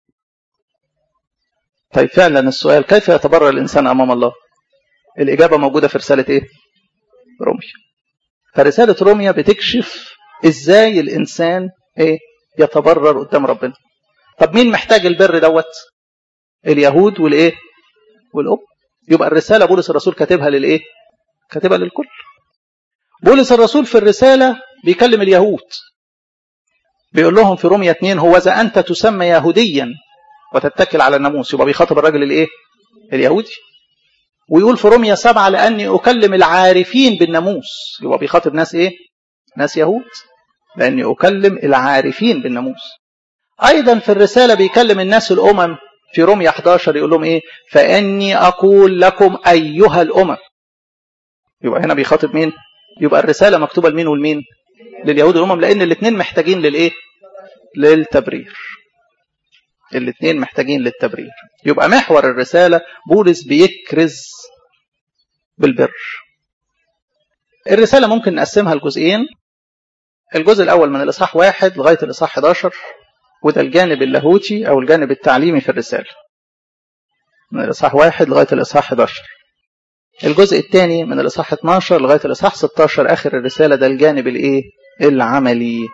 طيب فعلا السؤال كيف يتبرر الإنسان أمام الله الإجابة موجودة في رسالة إيه روميا فرسالة روميا بتكشف إزاي الإنسان إيه يتبرر قدام ربنا طب مين محتاج البر دوت اليهود والإيه والأم يبقى الرسالة بولس الرسول كاتبها للإيه كاتبها للكل بولس الرسول في الرسالة بيكلم اليهود بيقول لهم في رومية 2 هو إذا أنت تسمى يهوديا وتتكل على الناموس يبقى بيخاطب الراجل الإيه اليهودي ويقول في رومية 7 لأني أكلم العارفين بالناموس يبقى بيخاطب ناس إيه ناس يهود لأني أكلم العارفين بالناموس أيضا في الرسالة بيكلم الناس الأمم في رومية 11 يقول لهم ايه فاني اقول لكم ايها الامم يبقى هنا بيخاطب مين يبقى الرساله مكتوبه لمين والمين لليهود والامم لان الاثنين محتاجين للايه للتبرير الاثنين محتاجين للتبرير يبقى محور الرساله بولس بيكرز بالبر الرساله ممكن نقسمها لجزئين الجزء الاول من الاصحاح واحد لغايه الاصحاح 11 وده الجانب اللاهوتي أو الجانب التعليمي في الرسالة من الإصحاح واحد لغاية الإصحاح 11 الجزء الثاني من الإصحاح 12 لغاية الإصحاح 16 آخر الرسالة ده الجانب الإيه؟ العملي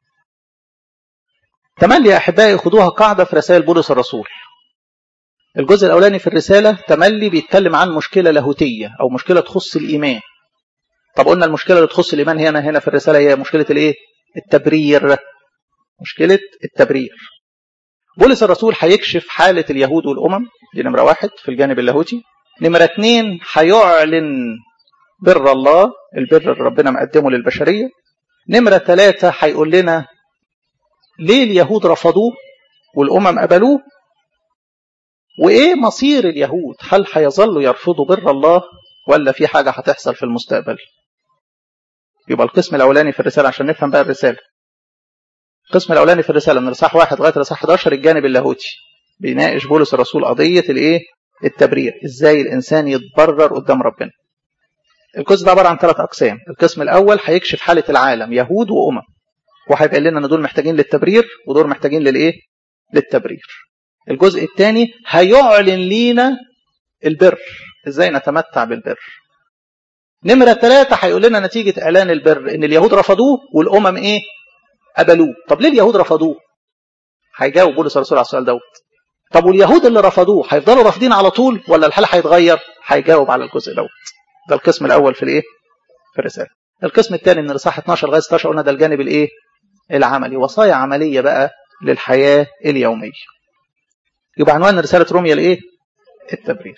تملي يا أحبائي خدوها قاعدة في رسائل بولس الرسول الجزء الأولاني في الرسالة تملي بيتكلم عن مشكلة لاهوتية أو مشكلة تخص الإيمان طب قلنا المشكلة اللي تخص الإيمان هنا هنا في الرسالة هي مشكلة الإيه؟ التبرير مشكلة التبرير بولس الرسول هيكشف حالة اليهود والأمم دي نمرة واحد في الجانب اللاهوتي نمرة اتنين هيعلن بر الله البر اللي ربنا مقدمه للبشرية نمرة ثلاثة هيقول لنا ليه اليهود رفضوه والأمم قبلوه وإيه مصير اليهود هل هيظلوا يرفضوا بر الله ولا في حاجة هتحصل في المستقبل يبقى القسم الأولاني في الرسالة عشان نفهم بقى الرسالة القسم الاولاني في الرساله من الاصحاح 1 لغايه الاصحاح 11 الجانب اللاهوتي بيناقش بولس الرسول قضيه الايه التبرير ازاي الانسان يتبرر قدام ربنا الجزء ده عباره عن ثلاث اقسام القسم الاول هيكشف حاله العالم يهود وامم وهيبين لنا ان دول محتاجين للتبرير ودول محتاجين للايه للتبرير الجزء الثاني هيعلن لينا البر ازاي نتمتع بالبر نمره ثلاثة هيقول لنا نتيجة إعلان البر إن اليهود رفضوه والأمم إيه؟ قبلوه طب ليه اليهود رفضوه هيجاوب بولس الرسول على السؤال دوت طب واليهود اللي رفضوه هيفضلوا رافضين على طول ولا الحال هيتغير هيجاوب على الجزء دوت ده القسم الاول في الايه في الرساله القسم الثاني من الاصحاح 12 لغايه 16 قلنا ده الجانب الايه العملي وصايا عملية بقى للحياة اليومية يبقى عنوان رسالة روميا لإيه؟ التبرير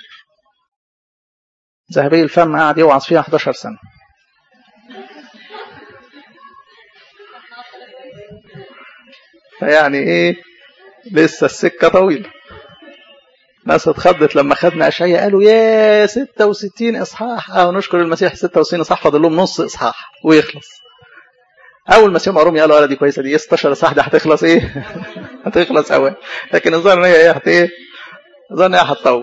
ذهبي الفم قاعد يوعظ فيها 11 سنة فيعني ايه لسه السكة طويلة ناس اتخضت لما خدنا أشعية قالوا يا 66 إصحاح أو نشكر المسيح 66 إصحاح فاضل لهم نص إصحاح ويخلص أول ما سمعوا رومي قالوا دي كويسة دي 16 إصحاح دي هتخلص إيه؟ هتخلص أول لكن الظاهر إن هي إيه هت إيه؟ الظاهر إن هي هتطول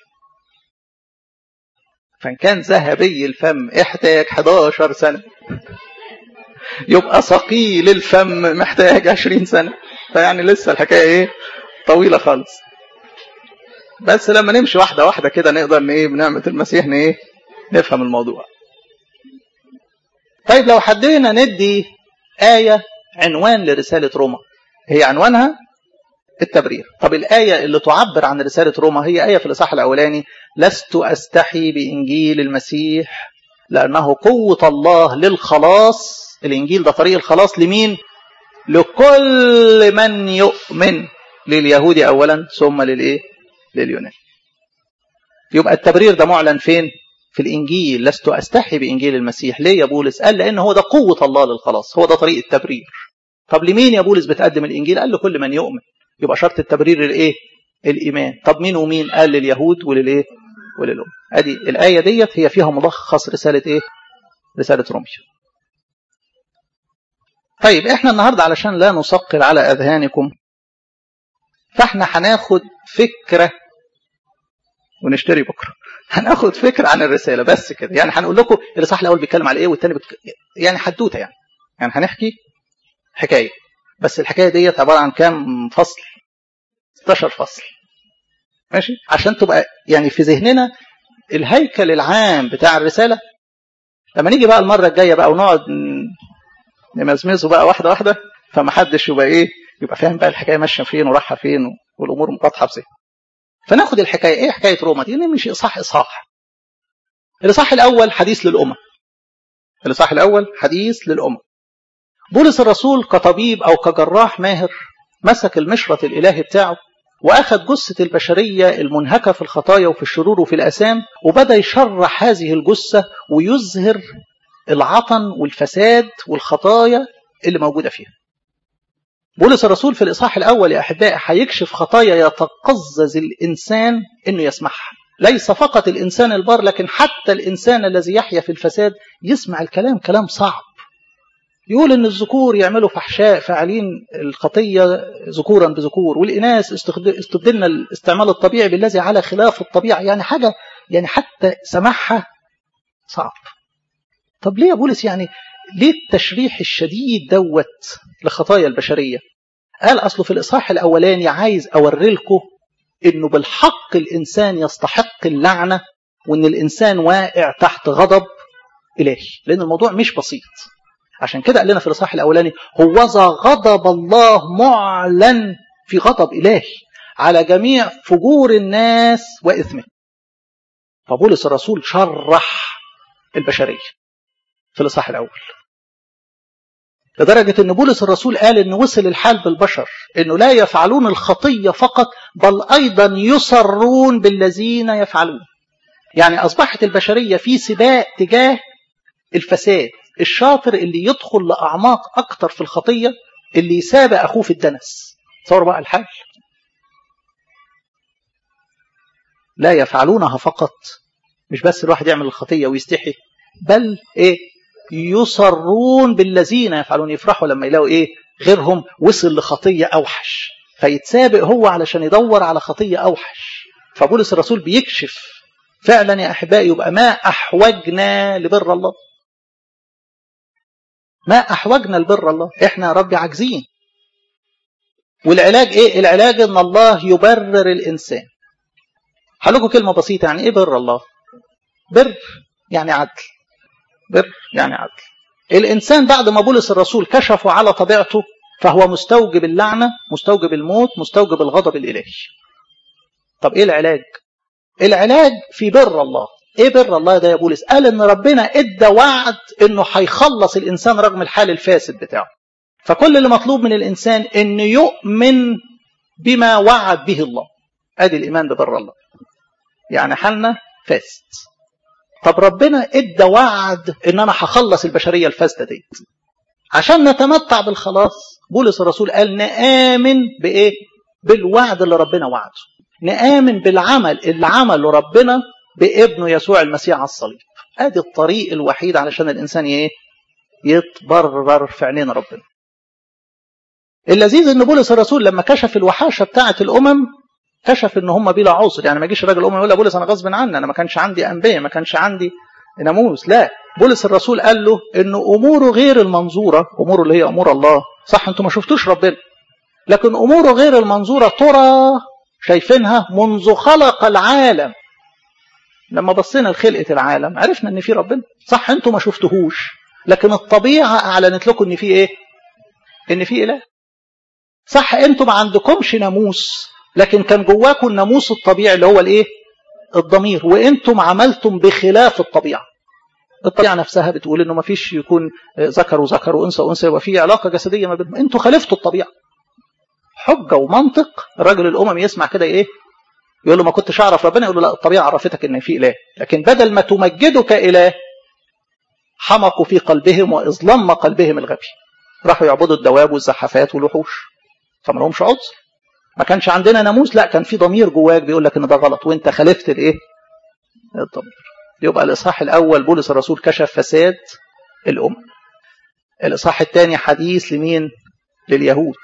فإن كان ذهبي الفم احتاج 11 سنة يبقى ثقيل الفم محتاج 20 سنة فيعني لسه الحكاية إيه؟ طويلة خالص بس لما نمشي واحدة واحدة كده نقدر ايه بنعمة المسيح ايه نفهم الموضوع طيب لو حدينا ندي آية عنوان لرسالة روما هي عنوانها التبرير طب الآية اللي تعبر عن رسالة روما هي آية في الإصحاح الأولاني لست أستحي بإنجيل المسيح لأنه قوة الله للخلاص الإنجيل ده طريق الخلاص لمين لكل من يؤمن لليهود أولا ثم للإيه لليونان يبقى التبرير ده معلن فين في الإنجيل لست أستحي بإنجيل المسيح ليه يا بولس قال لأن هو ده قوة الله للخلاص هو ده طريق التبرير طب لمين يا بولس بتقدم الإنجيل قال لكل من يؤمن يبقى شرط التبرير الإيه الإيمان طب مين ومين قال لليهود وللإيه وللأم أدي الآية ديت هي فيها ملخص رسالة إيه رسالة روميا طيب احنا النهاردة علشان لا نثقل على أذهانكم فاحنا هناخد فكرة ونشتري بكرة هناخد فكرة عن الرسالة بس كده يعني هنقول لكم الإصحاح الأول بيتكلم على إيه والتاني بتك... يعني حدوتة يعني يعني هنحكي حكاية بس الحكاية ديت عبارة عن كام فصل 16 فصل ماشي عشان تبقى يعني في ذهننا الهيكل العام بتاع الرسالة لما نيجي بقى المرة الجاية بقى ونقعد نمزمزه بقى واحدة واحدة فما حدش يبقى إيه يبقى فاهم بقى الحكاية ماشية فين ورايحة فين والأمور مقاطعة بذهن فناخد الحكاية ايه حكاية روما دي نمشي اصحاح اصحاح الاصحاح الاول حديث للامم الاصحاح الاول حديث للامم بولس الرسول كطبيب او كجراح ماهر مسك المشرط الالهي بتاعه واخذ جثة البشرية المنهكة في الخطايا وفي الشرور وفي الاسام وبدا يشرح هذه الجثة ويظهر العطن والفساد والخطايا اللي موجودة فيها بولس الرسول في الإصحاح الأول يا أحبائي هيكشف خطايا يتقزز الإنسان إنه يسمعها ليس فقط الإنسان البار لكن حتى الإنسان الذي يحيا في الفساد يسمع الكلام كلام صعب يقول إن الذكور يعملوا فحشاء فاعلين الخطية ذكورا بذكور والإناث استبدلنا الاستعمال الطبيعي بالذي على خلاف الطبيعة يعني حاجة يعني حتى سماعها صعب طب ليه يا بولس يعني ليه التشريح الشديد دوت لخطايا البشرية قال أصله في الإصحاح الأولاني عايز أوري لكم إنه بالحق الإنسان يستحق اللعنة وإن الإنسان واقع تحت غضب إلهي لأن الموضوع مش بسيط عشان كده قال لنا في الإصحاح الأولاني هوذا غضب الله معلن في غضب إلهي على جميع فجور الناس وإثمه فبولس الرسول شرح البشرية في الإصحاح الأول لدرجة أن بولس الرسول قال أنه وصل الحال بالبشر أنه لا يفعلون الخطية فقط بل أيضا يصرون بالذين يفعلون يعني أصبحت البشرية في سباق تجاه الفساد الشاطر اللي يدخل لأعماق أكتر في الخطية اللي يسابق أخوه في الدنس تصور بقى الحال لا يفعلونها فقط مش بس الواحد يعمل الخطية ويستحي بل إيه يصرون بالذين يفعلون يفرحوا لما يلاقوا ايه غيرهم وصل لخطية اوحش فيتسابق هو علشان يدور على خطية اوحش فبولس الرسول بيكشف فعلا يا احبائي يبقى ما احوجنا لبر الله ما احوجنا لبر الله احنا يا رب عاجزين والعلاج ايه العلاج ان الله يبرر الانسان هقول لكم كلمه بسيطه يعني ايه بر الله بر يعني عدل بر يعني عدل الإنسان بعد ما بولس الرسول كشفوا على طبيعته فهو مستوجب اللعنة مستوجب الموت مستوجب الغضب الإلهي طب إيه العلاج العلاج في بر الله إيه بر الله ده يا بولس قال إن ربنا إدى وعد إنه هيخلص الإنسان رغم الحال الفاسد بتاعه فكل اللي مطلوب من الانسان ان يؤمن بما وعد به الله ادي الايمان ببر الله يعني حالنا فاسد طب ربنا ادى وعد ان انا هخلص البشريه الفاسده ديت عشان نتمتع بالخلاص بولس الرسول قال نآمن بايه بالوعد اللي ربنا وعده نآمن بالعمل اللي عمله ربنا بابنه يسوع المسيح على الصليب ادي الطريق الوحيد علشان الانسان ايه يتبرر في عينين ربنا اللذيذ ان بولس الرسول لما كشف الوحاشه بتاعه الامم كشف ان هم بلا عذر يعني ما يجيش الراجل الامم يقول له بولس انا غصب عني انا ما كانش عندي انبياء ما كانش عندي ناموس لا بولس الرسول قال له ان اموره غير المنظوره اموره اللي هي امور الله صح انتوا ما شفتوش ربنا لكن اموره غير المنظوره ترى شايفينها منذ خلق العالم لما بصينا لخلقه العالم عرفنا ان في ربنا صح انتوا ما شفتوهوش لكن الطبيعه اعلنت لكم ان في ايه ان في اله صح انتوا ما عندكمش ناموس لكن كان جواكم الناموس الطبيعي اللي هو الايه الضمير وانتم عملتم بخلاف الطبيعه الطبيعه نفسها بتقول انه ما فيش يكون ذكر وذكر وانثى وانثى يبقى في علاقه جسديه ما بينهم انتوا خالفتوا الطبيعه حجه ومنطق الراجل الاممي يسمع كده ايه يقول له ما كنتش اعرف ربنا يقول له لا الطبيعه عرفتك ان في اله لكن بدل ما تمجده كاله حمقوا في قلبهم واظلم قلبهم الغبي راحوا يعبدوا الدواب والزحافات والوحوش فما لهمش عذر ما كانش عندنا ناموس لا كان في ضمير جواك بيقول لك ان ده غلط وانت خالفت الايه الضمير يبقى الاصحاح الاول بولس الرسول كشف فساد الامم الاصحاح الثاني حديث لمين لليهود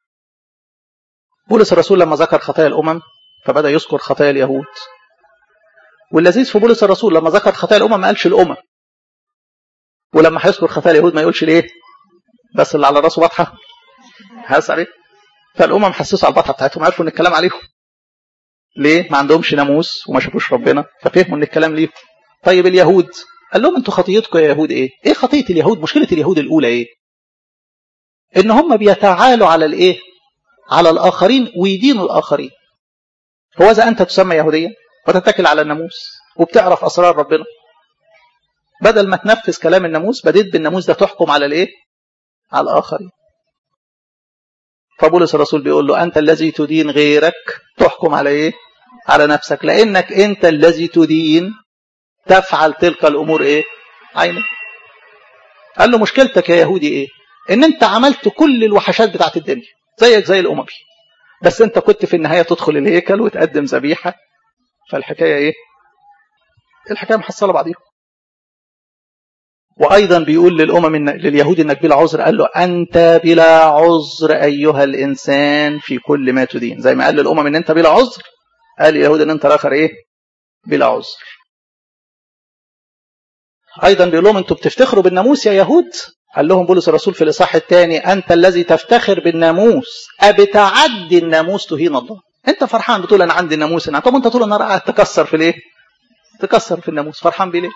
بولس الرسول لما ذكر خطايا الامم فبدا يذكر خطايا اليهود واللذيذ في بولس الرسول لما ذكر خطايا الامم ما قالش الامم ولما هيذكر خطايا اليهود ما يقولش ليه بس اللي على راسه واضحه حاسس عليه فالامم حسسوا على البطحه بتاعتهم عرفوا ان الكلام عليهم ليه ما عندهمش ناموس وما شافوش ربنا ففهموا ان الكلام ليهم طيب اليهود قال لهم انتوا خطيتكم يا يهود ايه ايه خطيه اليهود مشكله اليهود الاولى ايه ان هم بيتعالوا على الايه على الاخرين ويدينوا الاخرين هو اذا انت تسمى يهوديا وتتكل على الناموس وبتعرف اسرار ربنا بدل ما تنفذ كلام الناموس بديت بالناموس ده تحكم على الايه على الاخرين فبولس الرسول بيقول له أنت الذي تدين غيرك تحكم على إيه؟ على نفسك لأنك أنت الذي تدين تفعل تلك الأمور إيه؟ عينك قال له مشكلتك يا يهودي إيه؟ إن أنت عملت كل الوحشات بتاعت الدنيا زيك زي الأممي بس أنت كنت في النهاية تدخل الهيكل وتقدم ذبيحة فالحكاية إيه؟ الحكاية محصلة بعضيها وأيضا بيقول للأمم إن لليهود إنك بلا عذر قال له أنت بلا عذر أيها الإنسان في كل ما تدين زي ما قال للأمم إن أنت بلا عذر قال اليهود إن أنت الآخر إيه بلا عذر أيضا بيقول لهم أنتوا بتفتخروا بالناموس يا يهود قال لهم بولس الرسول في الإصحاح الثاني أنت الذي تفتخر بالناموس أبتعدي الناموس تهين الله أنت فرحان بتقول أنا عندي الناموس أنا طب أنت طول النهار قاعد تكسر في الإيه تكسر في الناموس فرحان بيه ليه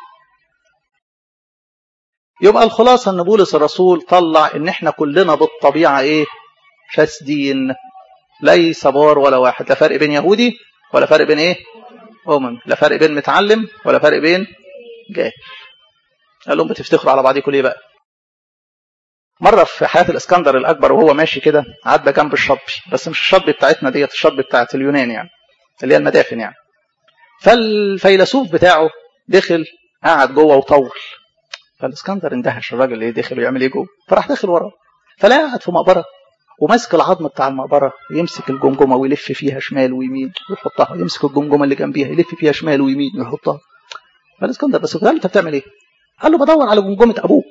يبقى الخلاصة ان بولس الرسول طلع ان احنا كلنا بالطبيعة ايه فاسدين ليس بار ولا واحد لا فرق بين يهودي ولا فرق بين ايه أمم لا فرق بين متعلم ولا فرق بين جاهل قال لهم بتفتخروا على بعضكم ليه بقى مرة في حياة الإسكندر الأكبر وهو ماشي كده عدى جنب الشطبي بس مش الشطبي بتاعتنا ديت الشطبي بتاعت اليونان يعني اللي هي المدافن يعني فالفيلسوف بتاعه دخل قعد جوه وطول فالاسكندر اندهش الراجل ايه دخل ويعمل ايه جوه فراح داخل وراه فلا قاعد في مقبره وماسك العظم بتاع المقبره يمسك الجمجمه ويلف فيها شمال ويمين ويحطها يمسك الجمجمه اللي جنبيها يلف فيها شمال ويمين ويحطها فالاسكندر بس قال انت بتعمل ايه؟ قال له بدور على جمجمه ابوك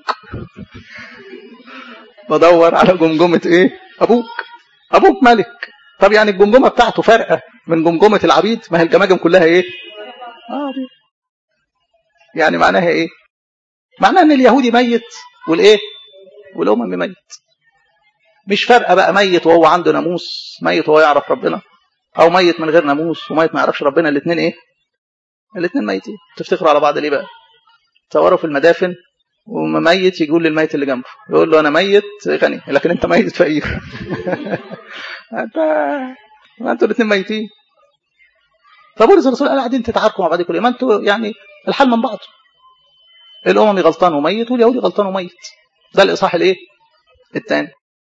بدور على جمجمه ايه؟ ابوك ابوك ملك طب يعني الجمجمه بتاعته فارقه من جمجمه العبيد ما هي الجماجم كلها ايه؟ اه دي يعني معناها ايه؟ معناه ان اليهودي ميت والايه والامم ميت مش فارقه بقى ميت وهو عنده ناموس ميت وهو يعرف ربنا او ميت من غير ناموس وميت ما يعرفش ربنا الاثنين ايه الاثنين ميتين تفتخروا على بعض ليه بقى تصوروا في المدافن وميت يقول للميت اللي جنبه يقول له انا ميت غني لكن انت ميت فقير انت ما انتوا الاثنين ميتين فبولس الرسول قال قاعدين تتعاركوا مع بعضكم ليه ما انتوا يعني الحال من بعض الاممي غلطان وميت واليهودي غلطان وميت ده الاصحاح الايه الثاني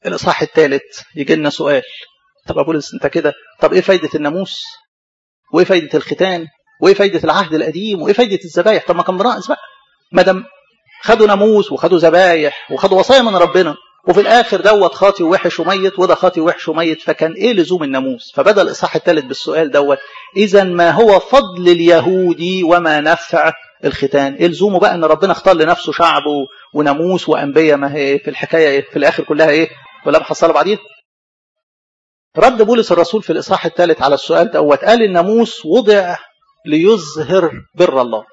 الاصحاح الثالث يجي لنا سؤال طب يا بولس انت كده طب ايه فايده الناموس وايه فايده الختان وايه فايده العهد القديم وايه فايده الذبايح طب ما كان ناقص بقى ما دام خدوا ناموس وخدوا ذبايح وخدوا وصايا من ربنا وفي الاخر دوت خاطي ووحش وميت وده خاطي ووحش وميت فكان ايه لزوم الناموس فبدا الاصحاح الثالث بالسؤال دوت اذا ما هو فضل اليهودي وما نفع الختان ايه لزومه بقى ان ربنا اختار لنفسه شعب وناموس وانبياء ما هي في الحكايه ايه في الاخر كلها ايه ولا محصله بعدين رد بولس الرسول في الاصحاح الثالث على السؤال دوت قال الناموس وضع ليظهر بر الله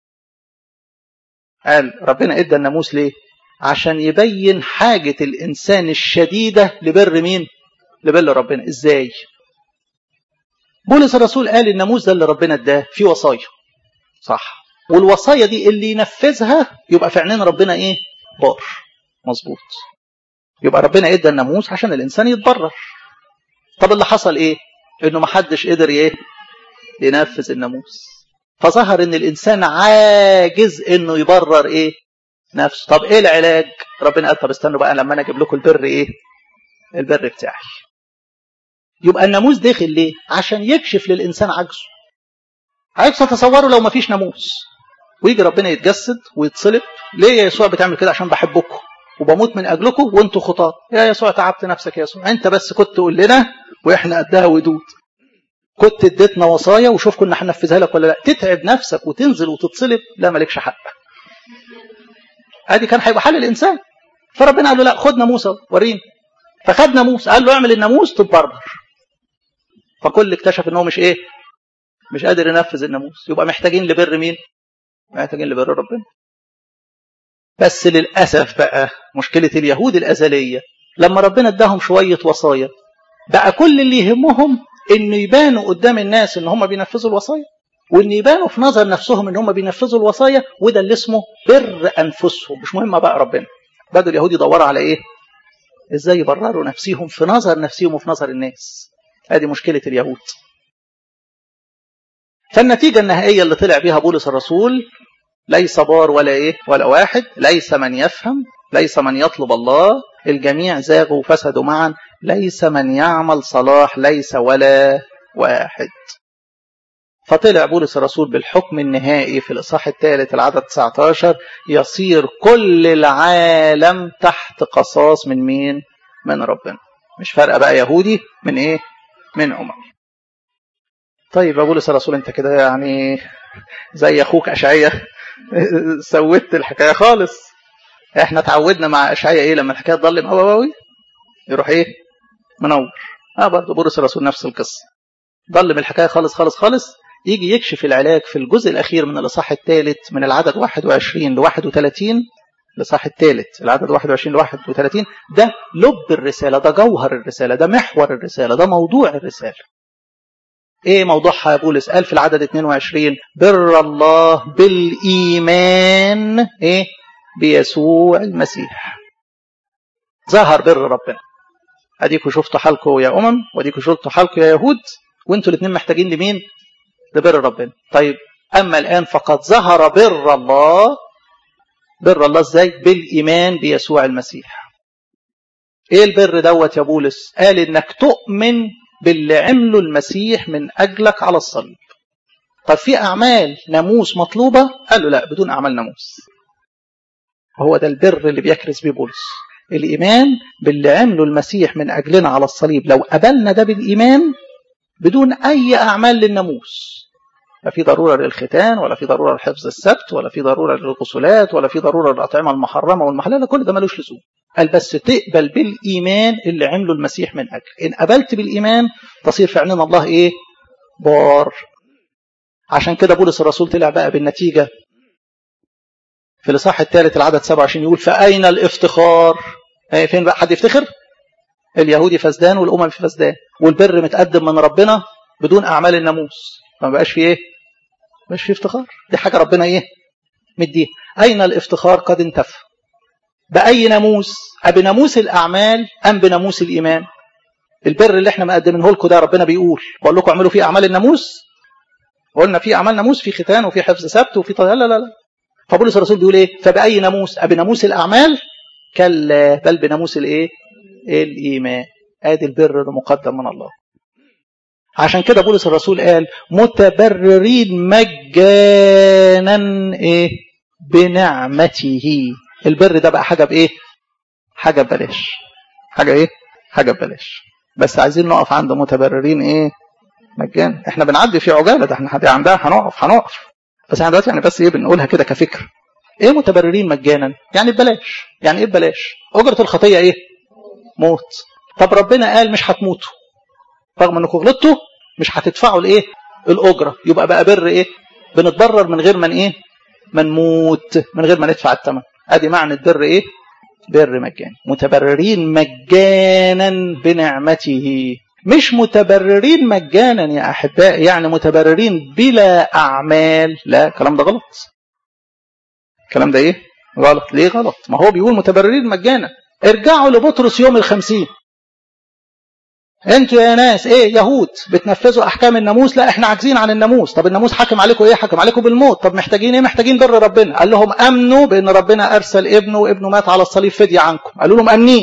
قال ربنا ادى الناموس ليه عشان يبين حاجة الإنسان الشديدة لبر مين لبر ربنا إزاي بولس الرسول قال الناموس ده اللي ربنا اداه في وصايا صح والوصايا دي اللي ينفذها يبقى في عينين ربنا ايه بار مظبوط يبقى ربنا ادى الناموس عشان الانسان يتبرر طب اللي حصل ايه انه ما حدش قدر ايه ينفذ الناموس فظهر ان الانسان عاجز انه يبرر ايه نفسه طب ايه العلاج ربنا قال طب استنوا بقى لما انا اجيب لكم البر ايه البر بتاعي يبقى الناموس داخل ليه عشان يكشف للانسان عجزه عايز تتصوروا لو ما فيش ناموس ويجي ربنا يتجسد ويتصلب ليه يا يسوع بتعمل كده عشان بحبكم وبموت من اجلكم وانتوا خطاه يا يسوع تعبت نفسك يا يسوع انت بس كنت تقول لنا واحنا قدها ودود كنت اديتنا وصايا وشوف كنا هننفذها لك ولا لا تتعب نفسك وتنزل وتتصلب لا مالكش حق ادي كان هيبقى حل الانسان فربنا قال له لا خد ناموس وريني فخد ناموس قال له اعمل الناموس تتبرر فكل اكتشف ان هو مش ايه مش قادر ينفذ الناموس يبقى محتاجين لبر مين محتاجين لبر ربنا بس للاسف بقى مشكله اليهود الازليه لما ربنا اداهم شويه وصايا بقى كل اللي يهمهم انه يبانوا قدام الناس ان هم بينفذوا الوصايا وان يبانوا في نظر نفسهم ان هم بينفذوا الوصايا وده اللي اسمه بر انفسهم مش مهم بقى ربنا بدوا اليهود يدوروا على ايه ازاي يبرروا نفسهم في نظر نفسهم وفي نظر الناس ادي مشكله اليهود فالنتيجه النهائيه اللي طلع بيها بولس الرسول ليس بار ولا ايه ولا واحد ليس من يفهم ليس من يطلب الله الجميع زاغوا وفسدوا معا ليس من يعمل صلاح ليس ولا واحد فطلع بولس الرسول بالحكم النهائي في الإصحاح الثالث العدد 19 يصير كل العالم تحت قصاص من مين؟ من ربنا مش فارقة بقى يهودي من إيه؟ من أمم طيب يا بولس الرسول أنت كده يعني زي أخوك أشعية سويت الحكاية خالص احنا اتعودنا مع أشعية إيه لما الحكاية تضلم قوي قوي يروح إيه؟ منور اه برضه بولس الرسول نفس القصة ضلم الحكاية خالص خالص خالص يجي يكشف العلاج في الجزء الأخير من الإصحاح الثالث من العدد 21 ل 31 الإصحاح الثالث العدد 21 ل 31 ده لب الرسالة ده جوهر الرسالة ده محور الرسالة ده موضوع الرسالة ايه موضوعها يا بولس قال في العدد 22 بر الله بالإيمان ايه بيسوع المسيح ظهر بر ربنا اديكوا شفتوا حالكم يا امم واديكوا شفتوا حالكم يا يهود وانتوا الاثنين محتاجين لمين لبر ربنا طيب أما الآن فقد ظهر بر الله بر الله ازاي بالإيمان بيسوع المسيح ايه البر دوت يا بولس قال انك تؤمن باللي عمله المسيح من أجلك على الصليب طب في أعمال ناموس مطلوبة قال له لا بدون أعمال ناموس هو ده البر اللي بيكرز بيه بولس الإيمان باللي عمله المسيح من أجلنا على الصليب لو قبلنا ده بالإيمان بدون أي أعمال للناموس لا في ضرورة للختان ولا في ضرورة لحفظ السبت ولا في ضرورة للغسولات ولا في ضرورة للأطعمة المحرمة والمحللة كل ده ملوش لزوم قال بس تقبل بالإيمان اللي عمله المسيح من أجل إن قبلت بالإيمان تصير في عيننا الله إيه بار عشان كده بولس الرسول طلع بقى بالنتيجة في الإصحاح الثالث العدد 27 يقول فأين الافتخار فين بقى حد يفتخر اليهودي فسدان والأمم في فسدان والبر متقدم من ربنا بدون أعمال الناموس ما بقاش فيه ايه مش فيه افتخار دي حاجة ربنا ايه مديها أين الافتخار قد انتفى بأي ناموس أبناموس الأعمال أم بناموس الإيمان البر اللي احنا مقدمينه لكم ده ربنا بيقول بقول لكم اعملوا فيه أعمال الناموس قلنا في أعمال ناموس في ختان وفي حفظ سبت وفي طيب لا لا لا فبولس الرسول بيقول ايه فبأي ناموس أبناموس الأعمال كلا بل بناموس الايه بالإيمان آدي البر المقدم من الله عشان كده بولس الرسول قال متبررين مجانا ايه بنعمته البر ده بقى حاجه بايه حاجه ببلاش حاجه ايه حاجه ببلاش بس عايزين نقف عند متبررين ايه مجانا احنا بنعدي في عجاله ده احنا عندها هنقف هنقف بس احنا دلوقتي يعني بس ايه بنقولها كده كفكر ايه متبررين مجانا يعني ببلاش يعني ايه ببلاش اجره الخطيه ايه موت طب ربنا قال مش هتموتوا رغم انكم غلطتوا مش هتدفعوا الايه الاجره يبقى بقى بر ايه بنتبرر من غير من ايه ما نموت من غير ما ندفع الثمن ادي معنى البر ايه بر مجاني متبررين مجانا بنعمته مش متبررين مجانا يا احبائي يعني متبررين بلا اعمال لا الكلام ده غلط الكلام ده ايه غلط ليه غلط ما هو بيقول متبررين مجانا ارجعوا لبطرس يوم الخمسين انتوا يا ناس ايه يهود بتنفذوا احكام الناموس لا احنا عاجزين عن الناموس طب الناموس حاكم عليكم ايه حاكم عليكم بالموت طب محتاجين ايه محتاجين بر ربنا قال لهم امنوا بان ربنا ارسل ابنه وابنه مات على الصليب فدية عنكم قالوا لهم امنين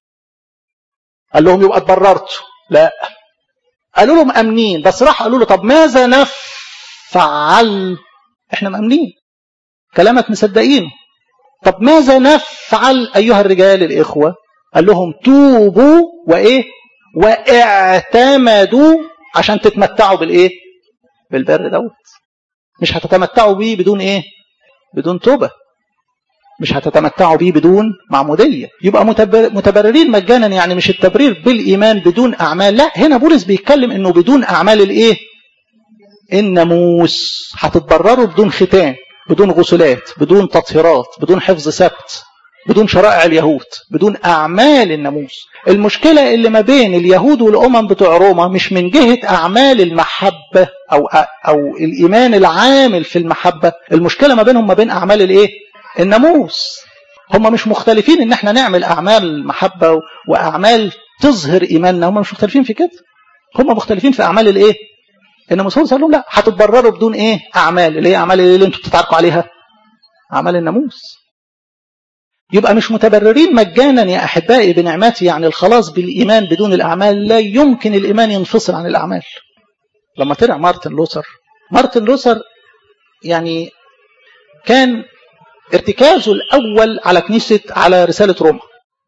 قال لهم يبقى اتبررتوا لا قالوا لهم امنين بس راح قالوا له طب ماذا نفعل احنا مامنين كلامك مصدقينه طب ماذا نفعل ايها الرجال الاخوه قال لهم توبوا وايه واعتمدوا عشان تتمتعوا بالايه بالبر دوت مش هتتمتعوا بيه بدون ايه بدون توبه مش هتتمتعوا بيه بدون معموديه يبقى متبر متبررين مجانا يعني مش التبرير بالايمان بدون اعمال لا هنا بولس بيتكلم انه بدون اعمال الايه الناموس هتتبرروا بدون ختان بدون غسلات بدون تطهيرات بدون حفظ سبت بدون شرائع اليهود بدون أعمال الناموس المشكلة اللي ما بين اليهود والأمم بتوع روما مش من جهة أعمال المحبة أو, أو الإيمان العامل في المحبة المشكلة ما بينهم ما بين أعمال الإيه الناموس هم مش مختلفين ان احنا نعمل اعمال محبة واعمال تظهر ايماننا هم مش مختلفين في كده هم مختلفين في اعمال الايه الناموس هو قال لهم لا هتتبرروا بدون ايه اعمال اللي هي اعمال اللي انتوا بتتعاركوا عليها اعمال الناموس يبقى مش متبررين مجانا يا احبائي بنعمتي يعني الخلاص بالايمان بدون الاعمال لا يمكن الايمان ينفصل عن الاعمال لما طلع مارتن لوثر مارتن لوثر يعني كان ارتكازه الاول على كنيسه على رساله روما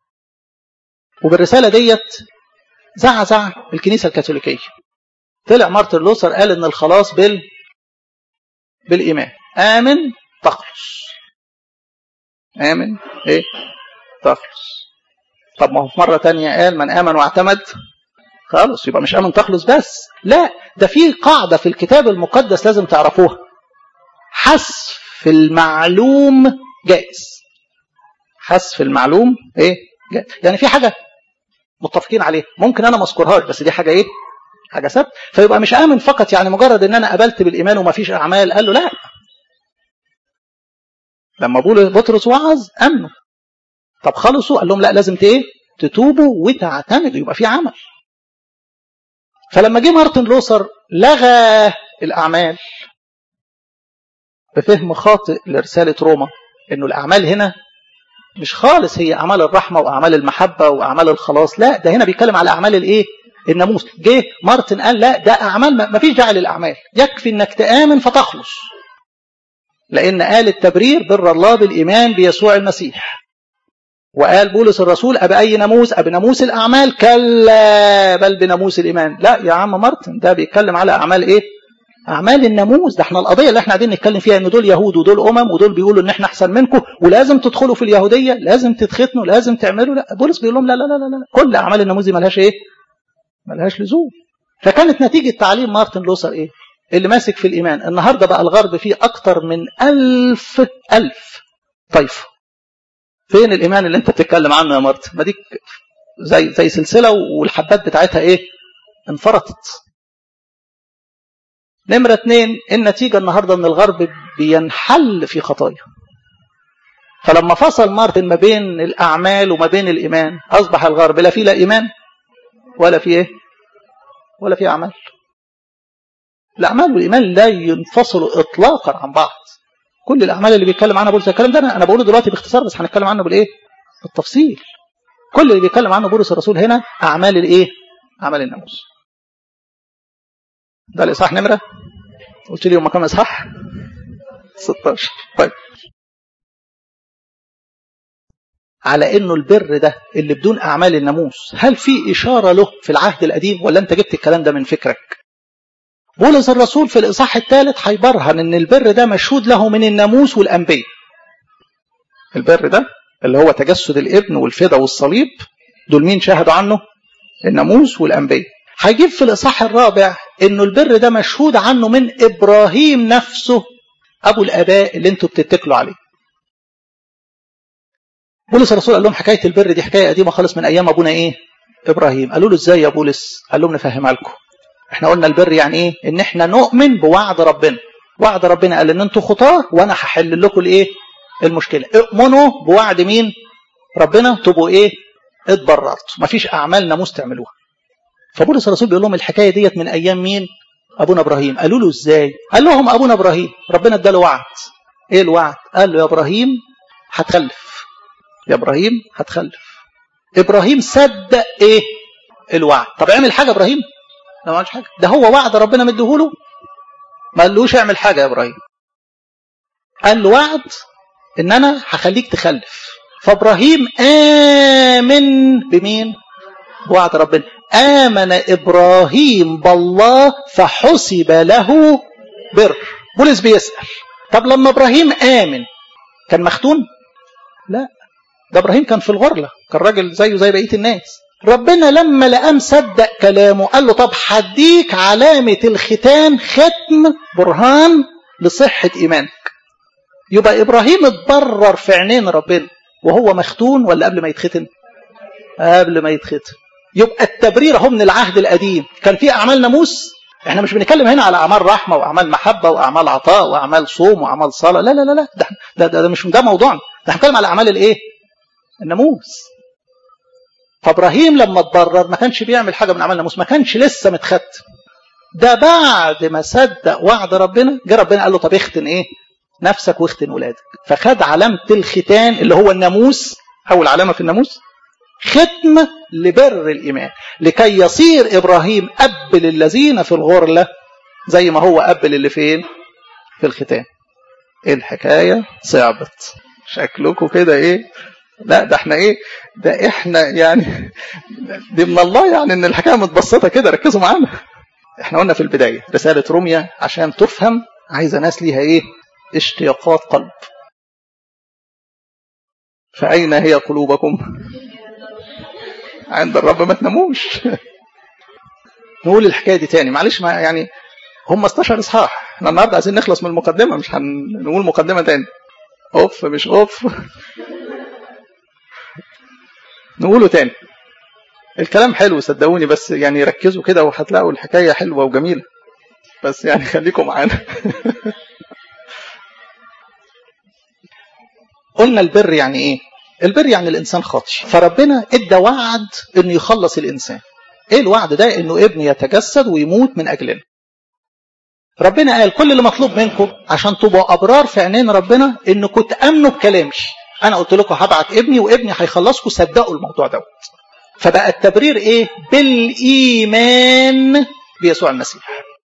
وبالرساله ديت زعزع الكنيسه الكاثوليكيه طلع مارتن لوثر قال ان الخلاص بال بالايمان امن تخلص آمن إيه تخلص طب ما هو في مرة تانية قال من آمن واعتمد خلاص يبقى مش آمن تخلص بس لا ده في قاعدة في الكتاب المقدس لازم تعرفوها حذف المعلوم جائز حذف المعلوم ايه جائز. يعني في حاجة متفقين عليها ممكن انا ما اذكرهاش بس دي حاجة ايه حاجة ثابته فيبقى مش آمن فقط يعني مجرد ان انا قبلت بالايمان وما فيش اعمال قال له لا لما بولس بطرس وعظ امنوا طب خلصوا قال لهم لا لازم ايه تتوبوا وتعتمدوا يبقى في عمل فلما جه مارتن لوثر لغى الاعمال بفهم خاطئ لرساله روما انه الاعمال هنا مش خالص هي اعمال الرحمه واعمال المحبه واعمال الخلاص لا ده هنا بيتكلم على اعمال الايه الناموس جه مارتن قال لا ده اعمال ما فيش داعي للاعمال يكفي انك تامن فتخلص لأن قال التبرير بر الله بالإيمان بيسوع المسيح وقال بولس الرسول أبي أي ناموس أبي ناموس الأعمال كلا بل بناموس الإيمان لا يا عم مارتن ده بيتكلم على أعمال إيه أعمال الناموس ده احنا القضية اللي احنا قاعدين نتكلم فيها إن دول يهود ودول أمم ودول بيقولوا إن احنا أحسن منكم ولازم تدخلوا في اليهودية لازم تتختنوا لازم تعملوا لا بولس بيقول لهم لا لا لا لا كل أعمال الناموس دي ملهاش إيه ملهاش لزوم فكانت نتيجة تعليم مارتن لوثر إيه اللي ماسك في الإيمان النهاردة بقى الغرب فيه أكتر من ألف ألف طيف فين الإيمان اللي أنت بتتكلم عنه يا مرت ما ديك زي زي سلسلة والحبات بتاعتها إيه انفرطت نمرة اتنين النتيجة النهاردة أن الغرب بينحل في خطايا فلما فصل مارتن ما بين الأعمال وما بين الإيمان أصبح الغرب لا فيه لا إيمان ولا فيه إيه ولا فيه أعمال الأعمال والإيمان لا ينفصلوا إطلاقا عن بعض كل الأعمال اللي بيتكلم عنها بولس الكلام ده أنا بقوله دلوقتي باختصار بس هنتكلم عنه بالإيه بالتفصيل كل اللي بيتكلم عنه بولس الرسول هنا اعمال الايه اعمال الناموس ده الاصحاح نمره قلت لي هم كام اصحاح 16 طيب على انه البر ده اللي بدون اعمال الناموس هل في اشاره له في العهد القديم ولا انت جبت الكلام ده من فكرك بولس الرسول في الاصحاح الثالث هيبرهن ان البر ده مشهود له من الناموس والانبياء البر ده اللي هو تجسد الابن والفدا والصليب دول مين شاهدوا عنه الناموس والانبياء هيجيب في الاصحاح الرابع انه البر ده مشهود عنه من ابراهيم نفسه ابو الاباء اللي انتوا بتتكلوا عليه بولس الرسول قال لهم حكايه البر دي حكايه قديمه خالص من ايام ابونا ايه ابراهيم قالوا له ازاي يا بولس قال لهم نفهمها لكم احنا قلنا البر يعني ايه ان احنا نؤمن بوعد ربنا وعد ربنا قال ان انتوا خطاه وانا هحل لكم الايه المشكله اؤمنوا بوعد مين ربنا تبقوا ايه اتبررتوا مفيش اعمال ناموس تعملوها فبولس الرسول بيقول لهم الحكايه ديت من ايام مين ابونا ابراهيم قالوا له ازاي قال لهم ابونا ابراهيم ربنا اداله وعد ايه الوعد قال له يا ابراهيم هتخلف يا ابراهيم هتخلف ابراهيم صدق ايه الوعد طب اعمل حاجه ابراهيم ما عملش حاجه ده هو وعد ربنا مديهوله ما قالوش اعمل حاجه يا ابراهيم قال له وعد ان انا هخليك تخلف فابراهيم امن بمين بوعد ربنا امن ابراهيم بالله فحسب له بر بولس بيسال طب لما ابراهيم امن كان مختون لا ده ابراهيم كان في الغرله كان راجل زيه زي بقيه الناس ربنا لما لقاه مصدق كلامه قال له طب هديك علامه الختان ختم برهان لصحه ايمانك يبقى ابراهيم اتبرر في عينين ربنا وهو مختون ولا قبل ما يتختن قبل ما يتختن يبقى التبرير اهو من العهد القديم كان في اعمال ناموس احنا مش بنتكلم هنا على اعمال رحمه واعمال محبه واعمال عطاء واعمال صوم واعمال صلاه لا لا لا لا ده, ده, ده, ده مش ده موضوعنا ده بنتكلم على اعمال الايه الناموس فابراهيم لما اتبرر ما كانش بيعمل حاجه من اعمال الناموس ما كانش لسه متختم ده بعد ما صدق وعد ربنا جه ربنا قال له طب اختن ايه نفسك واختن ولادك فخد علامه الختان اللي هو الناموس اول علامه في الناموس ختم لبر الايمان لكي يصير ابراهيم اب للذين في الغرله زي ما هو اب للي فين في الختان ايه الحكايه صعبت شكلكم كده ايه لا ده احنا ايه ده احنا يعني دي من الله يعني ان الحكايه متبسطه كده ركزوا معانا احنا قلنا في البدايه رساله روميا عشان تفهم عايزه ناس ليها ايه اشتياقات قلب فاين هي قلوبكم عند الرب ما تناموش نقول الحكايه دي تاني معلش ما يعني هم 16 اصحاح احنا النهارده عايزين نخلص من المقدمه مش هنقول مقدمه تاني اوف مش اوف نقوله تاني الكلام حلو صدقوني بس يعني ركزوا كده وهتلاقوا الحكايه حلوه وجميله بس يعني خليكم معانا قلنا البر يعني ايه البر يعني الانسان خاطي فربنا ادى وعد انه يخلص الانسان ايه الوعد ده انه ابنه يتجسد ويموت من اجلنا ربنا قال كل اللي مطلوب منكم عشان تبقوا ابرار في عينين ربنا انكم تامنوا بكلامي انا قلت لكم هبعت ابني وابني هيخلصكم صدقوا الموضوع دوت فبقى التبرير ايه بالايمان بيسوع المسيح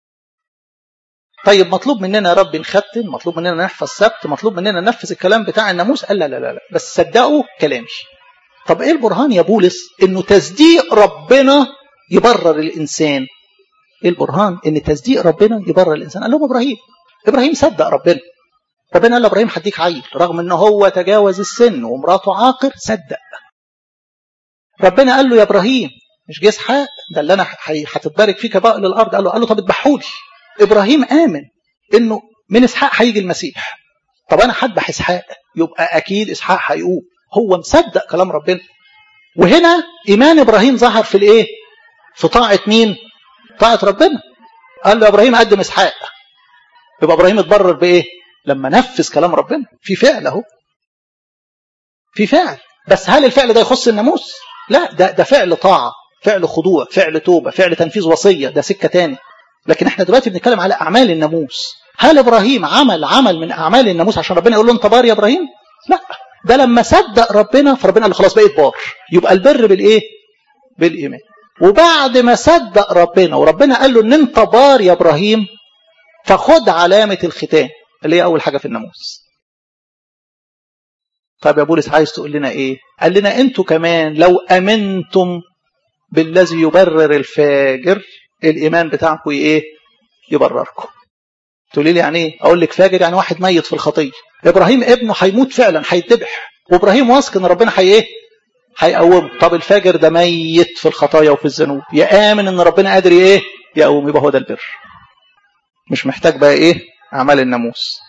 طيب مطلوب مننا يا رب نختم مطلوب مننا نحفظ سبت مطلوب مننا ننفذ الكلام بتاع الناموس قال لا لا لا, لا. بس صدقوا كلامي طب ايه البرهان يا بولس انه تصديق ربنا يبرر الانسان ايه البرهان ان تصديق ربنا يبرر الانسان قال لهم ابراهيم ابراهيم صدق ربنا ربنا قال لابراهيم هديك عيل رغم ان هو تجاوز السن ومراته عاقر صدق ربنا قال له يا ابراهيم مش جه اسحاق ده اللي انا هتتبارك فيك بقى للارض قال له قال له طب اذبحوا لي ابراهيم امن انه من اسحاق هيجي المسيح طب انا هذبح اسحاق يبقى اكيد اسحاق هيقوم هو مصدق كلام ربنا وهنا ايمان ابراهيم ظهر في الايه في طاعه مين طاعه ربنا قال له يا ابراهيم قدم اسحاق يبقى ابراهيم اتبرر بايه لما نفذ كلام ربنا في فعل اهو في فعل بس هل الفعل ده يخص الناموس لا ده ده فعل طاعه فعل خضوع فعل توبه فعل تنفيذ وصيه ده سكه تاني لكن احنا دلوقتي بنتكلم على اعمال الناموس هل ابراهيم عمل عمل من اعمال الناموس عشان ربنا يقول له انت بار يا ابراهيم لا ده لما صدق ربنا فربنا قال له خلاص بقيت بار يبقى البر بالايه بالايمان وبعد ما صدق ربنا وربنا قال له ان انت بار يا ابراهيم فخد علامه الختان اللي هي اول حاجه في الناموس طب يا بولس عايز تقول لنا ايه قال لنا انتوا كمان لو امنتم بالذي يبرر الفاجر الايمان بتاعكم ايه يبرركم تقولي لي يعني ايه اقول لك فاجر يعني واحد ميت في الخطيه ابراهيم ابنه هيموت فعلا هيتذبح وابراهيم واثق ان ربنا هي ايه هيقومه طب الفاجر ده ميت في الخطايا وفي الذنوب يامن ان ربنا قادر ايه يقوم يبقى هو ده البر مش محتاج بقى ايه اعمال الناموس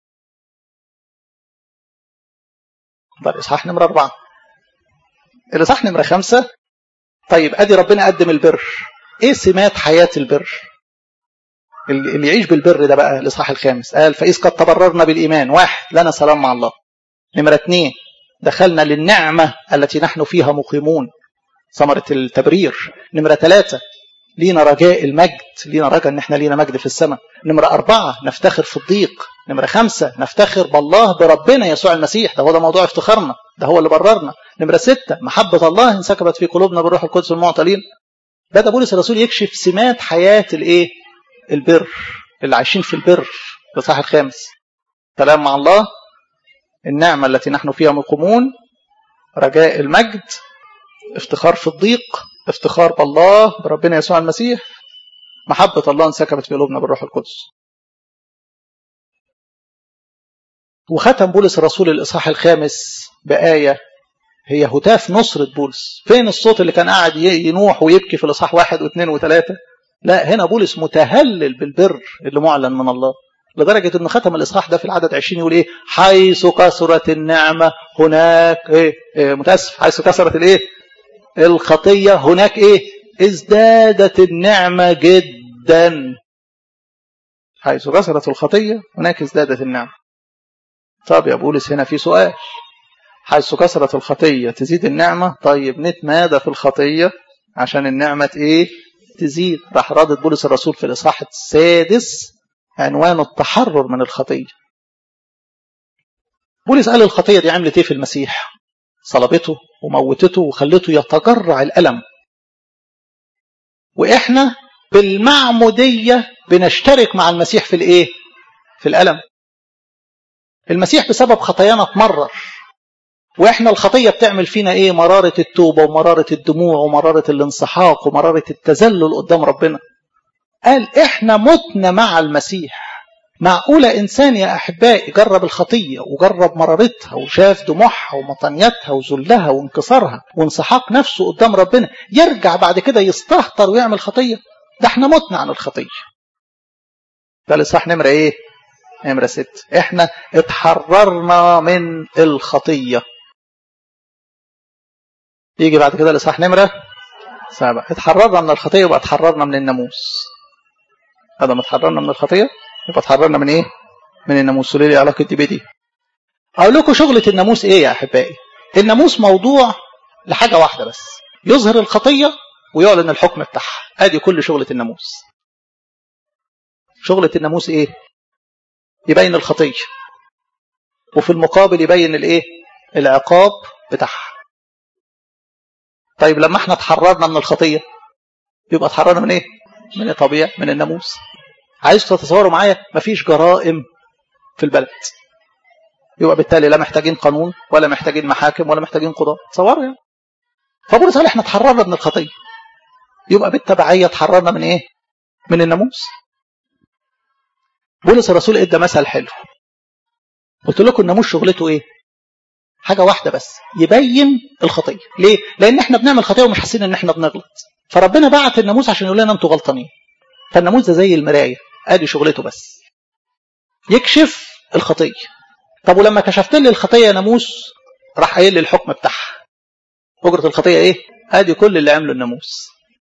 ده الاصحاح نمره اربعه الاصحاح نمره خمسه طيب ادي ربنا قدم البر ايه سمات حياه البر اللي يعيش بالبر ده بقى الاصحاح الخامس قال فاذ قد تبررنا بالايمان واحد لنا سلام مع الله نمره اثنين دخلنا للنعمه التي نحن فيها مقيمون ثمره التبرير نمره ثلاثه لينا رجاء المجد لينا رجاء ان احنا لينا مجد في السماء نمره اربعه نفتخر في الضيق نمره خمسه نفتخر بالله بربنا يسوع المسيح ده هو ده موضوع افتخارنا ده هو اللي بررنا نمره سته محبه الله انسكبت في قلوبنا بالروح القدس المعطلين بدا بولس الرسول يكشف سمات حياه الايه البر اللي عايشين في البر الاصحاح الخامس سلام مع الله النعمة التي نحن فيها مقيمون رجاء المجد افتخار في الضيق افتخار بالله بربنا يسوع المسيح محبة الله انسكبت في قلوبنا بالروح القدس وختم بولس الرسول الإصحاح الخامس بآية هي هتاف نصرة بولس فين الصوت اللي كان قاعد ينوح ويبكي في الإصحاح واحد واثنين وثلاثة لا هنا بولس متهلل بالبر اللي معلن من الله لدرجة انه ختم الاصحاح ده في العدد 20 يقول ايه حيث كثرت النعمة هناك ايه, إيه متأسف حيث كثرت الايه الخطية هناك ايه ازدادت النعمة جدا حيث كثرت الخطية هناك ازدادت النعمة طب يا بولس هنا في سؤال حيث كثرت الخطية تزيد النعمة طيب نتمادى في الخطية عشان النعمة ايه تزيد راح رادت بولس الرسول في الإصحاح السادس عنوان التحرر من الخطية بولس قال الخطية دي عملت ايه في المسيح صلبته وموتته وخلته يتجرع الألم وإحنا بالمعمودية بنشترك مع المسيح في الإيه في الألم المسيح بسبب خطايانا اتمرر واحنا الخطيه بتعمل فينا ايه مراره التوبه ومراره الدموع ومراره الانسحاق ومراره التذلل قدام ربنا قال احنا متنا مع المسيح معقوله انسان يا احبائي جرب الخطيه وجرب مرارتها وشاف دموعها ومطنيتها وذلها وانكسارها وانسحاق نفسه قدام ربنا يرجع بعد كده يستهتر ويعمل خطيه ده احنا متنا عن الخطيه ده الاصحاح نمره ايه نمره ست احنا اتحررنا من الخطيه يجي بعد كده الاصحاح نمره سبعة اتحررنا من الخطيه يبقى اتحررنا من الناموس هذا ما اتحررنا من الخطيه يبقى اتحررنا من ايه من الناموس ليه علاقه دي بدي اقول لكم شغله الناموس ايه يا احبائي الناموس موضوع لحاجه واحده بس يظهر الخطيه ويعلن الحكم بتاعها ادي كل شغله الناموس شغله الناموس ايه يبين الخطيه وفي المقابل يبين الايه العقاب بتاعها طيب لما احنا اتحررنا من الخطيه يبقى اتحررنا من ايه من الطبيعه من الناموس عايز تتصوروا معايا مفيش جرائم في البلد يبقى بالتالي لا محتاجين قانون ولا محتاجين محاكم ولا محتاجين قضاء تصوروا يعني فبولس قال احنا اتحررنا من الخطيه يبقى بالتبعيه اتحررنا من ايه من الناموس بولس الرسول ادى مثل حلو قلت لكم الناموس شغلته ايه حاجة واحدة بس يبين الخطية ليه؟ لأن احنا بنعمل خطية ومش حاسين ان احنا بنغلط فربنا بعت الناموس عشان يقول لنا انتوا غلطانين فالناموس ده زي المراية ادي شغلته بس يكشف الخطية طب ولما كشفت لي الخطية يا ناموس راح قايل لي الحكم بتاعها أجرة الخطية ايه؟ ادي كل اللي عمله الناموس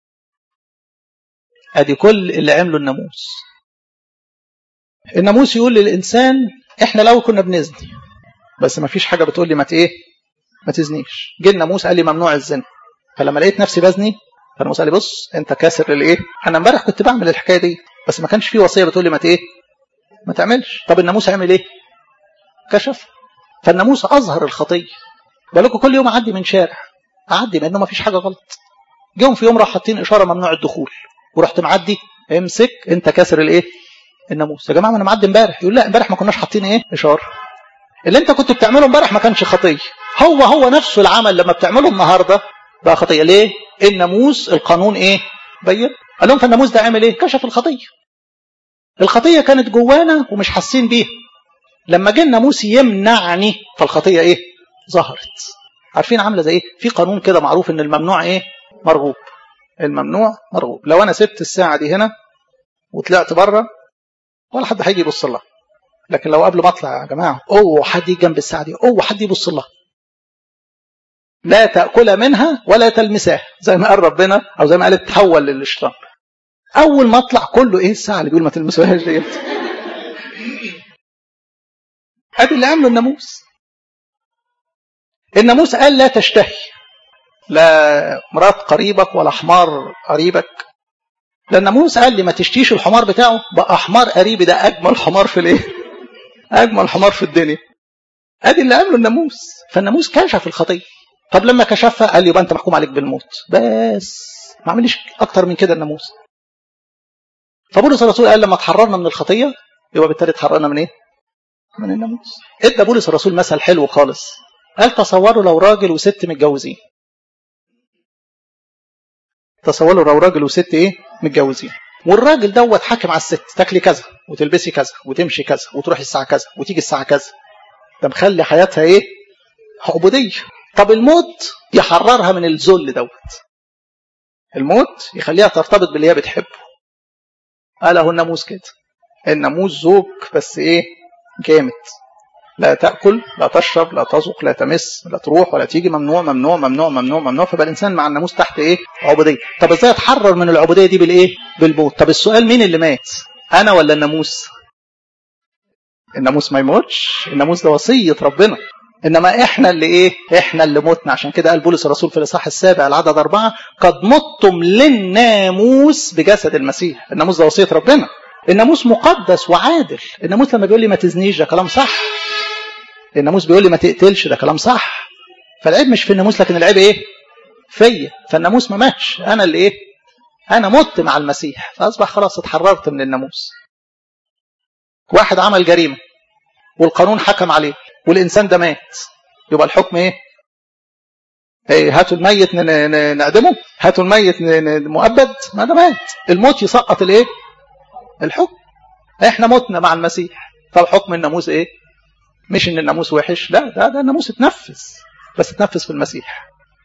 ادي كل اللي عمله الناموس الناموس يقول للإنسان احنا لو كنا بنزني بس ما فيش حاجه بتقول لي ما ايه ما تزنيش جه الناموس قال لي ممنوع الزنا فلما لقيت نفسي بزني فالناموس قال لي بص انت كاسر الايه انا امبارح كنت بعمل الحكايه دي بس ما كانش في وصيه بتقول لي ما ايه ما تعملش طب الناموس عمل ايه كشف فالناموس اظهر الخطيه بالكم كل يوم اعدي من شارع اعدي مع انه ما فيش حاجه غلط جيهم في يوم راح حاطين اشاره ممنوع الدخول ورحت معدي امسك انت كاسر الايه الناموس يا جماعه ما انا معدي امبارح يقول لا امبارح ما كناش حاطين ايه اشاره اللي انت كنت بتعمله امبارح ما كانش خطيه هو هو نفسه العمل لما بتعمله النهارده بقى خطيه ليه الناموس القانون ايه بين قال لهم فالناموس ده عمل ايه كشف الخطيه الخطيه كانت جوانا ومش حاسين بيها لما جه الناموس يمنعني فالخطيه ايه ظهرت عارفين عامله زي ايه في قانون كده معروف ان الممنوع ايه مرغوب الممنوع مرغوب لو انا سبت الساعه دي هنا وطلعت بره ولا حد هيجي يبص لها لكن لو قبل ما اطلع يا جماعه اوعوا حد يجي جنب الساعه دي اوعوا حد يبص لها لا تاكل منها ولا تلمسها زي ما قال ربنا او زي ما قال تحول للشيطان اول ما اطلع كله ايه الساعه اللي بيقول ما تلمسوهاش ديت ادي اللي عمله الناموس الناموس قال لا تشتهي لا مرات قريبك ولا حمار قريبك ده الناموس قال لي ما تشتيش الحمار بتاعه بقى حمار قريبي ده اجمل حمار في الايه اجمل حمار في الدنيا ادي اللي عمله الناموس فالناموس كشف الخطيه طب لما كشفها قال لي يبقى انت محكوم عليك بالموت بس ما عملش اكتر من كده الناموس فبولس الرسول قال لما تحررنا من الخطيه يبقى بالتالي اتحررنا من ايه من الناموس ادى بولس الرسول مثل حلو خالص قال تصوروا لو راجل وست متجوزين تصوروا لو راجل وست ايه متجوزين والراجل دوت حاكم على الست تاكلي كذا وتلبسي كذا وتمشي كذا وتروحي الساعه كذا وتيجي الساعه كذا ده مخلي حياتها ايه عبوديه طب الموت يحررها من الذل دوت الموت يخليها ترتبط باللي هي بتحبه قال اهو الناموس كده الناموس زوج بس ايه جامد لا تاكل لا تشرب لا تذوق لا تمس لا تروح ولا تيجي ممنوع ممنوع ممنوع ممنوع ممنوع فبقى الانسان مع الناموس تحت ايه عبوديه طب ازاي اتحرر من العبوديه دي بالايه بالموت طب السؤال مين اللي مات انا ولا الناموس الناموس ما يموتش الناموس ده وصيه ربنا انما احنا اللي ايه احنا اللي متنا عشان كده قال بولس الرسول في الاصحاح السابع العدد أربعة قد متم للناموس بجسد المسيح الناموس ده وصيه ربنا الناموس مقدس وعادل الناموس لما بيقول لي ما تزنيش ده كلام صح الناموس بيقول لي ما تقتلش ده كلام صح فالعيب مش في الناموس لكن العيب ايه فيا فالناموس ما ماتش انا اللي ايه انا مت مع المسيح فاصبح خلاص اتحررت من الناموس واحد عمل جريمه والقانون حكم عليه والانسان ده مات يبقى الحكم ايه ايه هاتوا الميت نعدمه هاتوا الميت مؤبد ما ده مات الموت يسقط الايه الحكم احنا متنا مع المسيح فالحكم الناموس ايه مش ان الناموس وحش لا ده, ده الناموس اتنفذ بس اتنفذ في المسيح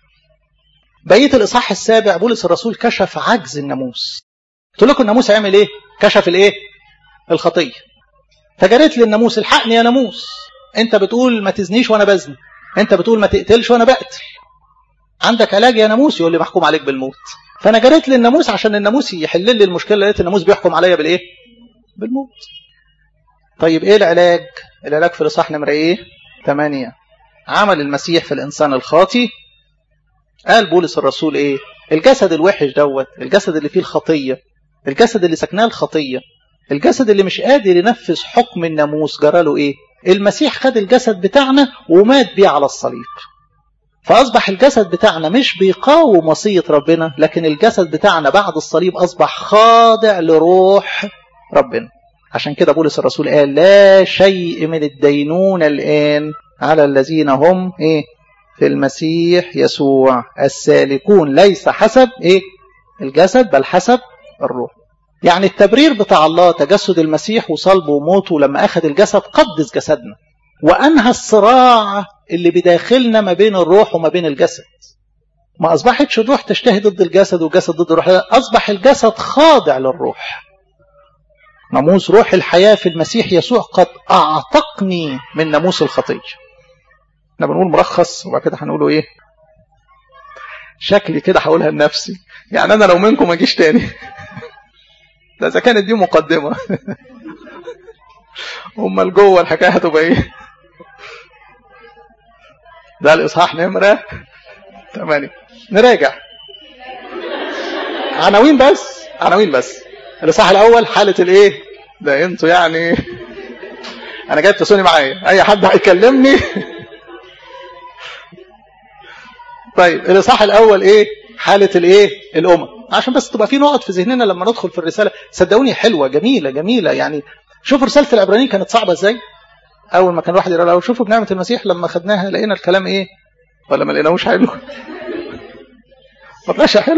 بقيه الاصحاح السابع بولس الرسول كشف عجز الناموس قلت لكم الناموس هيعمل ايه كشف الايه الخطيه فجريت للناموس الحقني يا ناموس انت بتقول ما تزنيش وانا بزني انت بتقول ما تقتلش وانا بقتل عندك علاج يا ناموس يقول لي محكوم عليك بالموت فانا جريت للناموس عشان الناموس يحل لي المشكله لقيت الناموس بيحكم عليا بالايه بالموت طيب ايه العلاج العلاج في الاصحاح نمره ايه 8 عمل المسيح في الانسان الخاطي قال بولس الرسول ايه الجسد الوحش دوت الجسد اللي فيه الخطيه الجسد اللي سكناه الخطيه الجسد اللي مش قادر ينفذ حكم الناموس جراله ايه المسيح خد الجسد بتاعنا ومات بيه على الصليب فأصبح الجسد بتاعنا مش بيقاوم وصية ربنا لكن الجسد بتاعنا بعد الصليب أصبح خاضع لروح ربنا عشان كده بولس الرسول قال لا شيء من الدينون الآن على الذين هم إيه في المسيح يسوع السالكون ليس حسب إيه الجسد بل حسب الروح يعني التبرير بتاع الله تجسد المسيح وصلبه وموته لما أخذ الجسد قدس جسدنا وأنهى الصراع اللي بداخلنا ما بين الروح وما بين الجسد ما أصبحتش الروح تشتهي ضد الجسد والجسد ضد الروح أصبح الجسد خاضع للروح ناموس روح الحياة في المسيح يسوع قد أعتقني من ناموس الخطية احنا بنقول ملخص وبعد كده هنقوله ايه شكلي كده هقولها لنفسي يعني انا لو منكم ما اجيش تاني ده اذا كانت دي مقدمه امال جوه الحكايه هتبقى ايه ده الاصحاح نمره 8 نراجع عناوين بس عناوين بس الاصحاح الاول حاله الايه ده انتوا يعني انا جايب تسوني معايا اي حد هيكلمني طيب الاصحاح الاول ايه حاله الايه الامم عشان بس تبقى في نقط في ذهننا لما ندخل في الرساله صدقوني حلوه جميله جميله يعني شوفوا رساله العبرانيين كانت صعبه ازاي اول ما كان الواحد يقرا شوفوا بنعمه المسيح لما خدناها لقينا الكلام ايه ولا ما لقيناهوش حلو ما طلعش حلو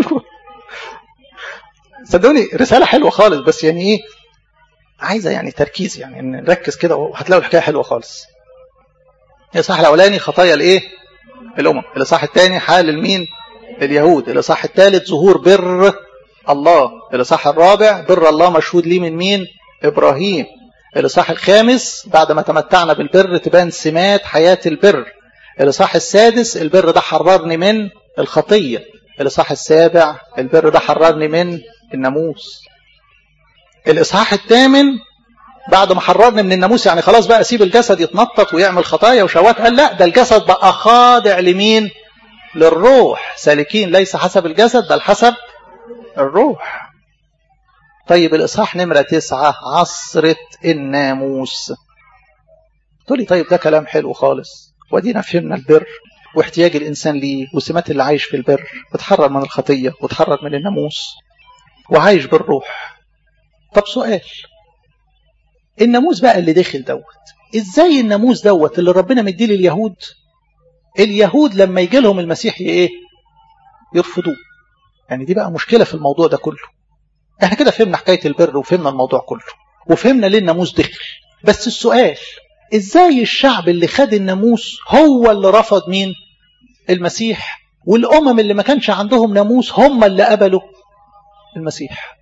صدقوني رساله حلوه خالص بس يعني ايه عايزه يعني تركيز يعني نركز كده وهتلاقوا الحكايه حلوه خالص الاصحاح الاولاني خطايا الايه الامم الاصحاح الثاني حال المين اليهود الاصحاح الثالث ظهور بر الله الاصحاح الرابع بر الله مشهود ليه من مين ابراهيم الاصحاح الخامس بعد ما تمتعنا بالبر تبان سمات حياه البر الاصحاح السادس البر ده حررني من الخطيه الاصحاح السابع البر ده حررني من الناموس الاصحاح الثامن بعد ما حررني من الناموس يعني خلاص بقى اسيب الجسد يتنطط ويعمل خطايا وشهوات قال لا ده الجسد بقى خاضع لمين للروح سالكين ليس حسب الجسد بل حسب الروح طيب الإصحاح نمرة تسعة عصرة الناموس تقولي طيب ده كلام حلو خالص ودينا فهمنا البر واحتياج الإنسان ليه وسمات اللي عايش في البر اتحرر من الخطية واتحرر من الناموس وعايش بالروح طب سؤال الناموس بقى اللي داخل دوت ازاي الناموس دوت اللي ربنا مديه لليهود اليهود لما يجي لهم المسيح ايه يرفضوه يعني دي بقى مشكلة في الموضوع ده كله احنا كده فهمنا حكاية البر وفهمنا الموضوع كله وفهمنا ليه الناموس دخل بس السؤال ازاي الشعب اللي خد الناموس هو اللي رفض مين المسيح والامم اللي ما كانش عندهم ناموس هم اللي قبلوا المسيح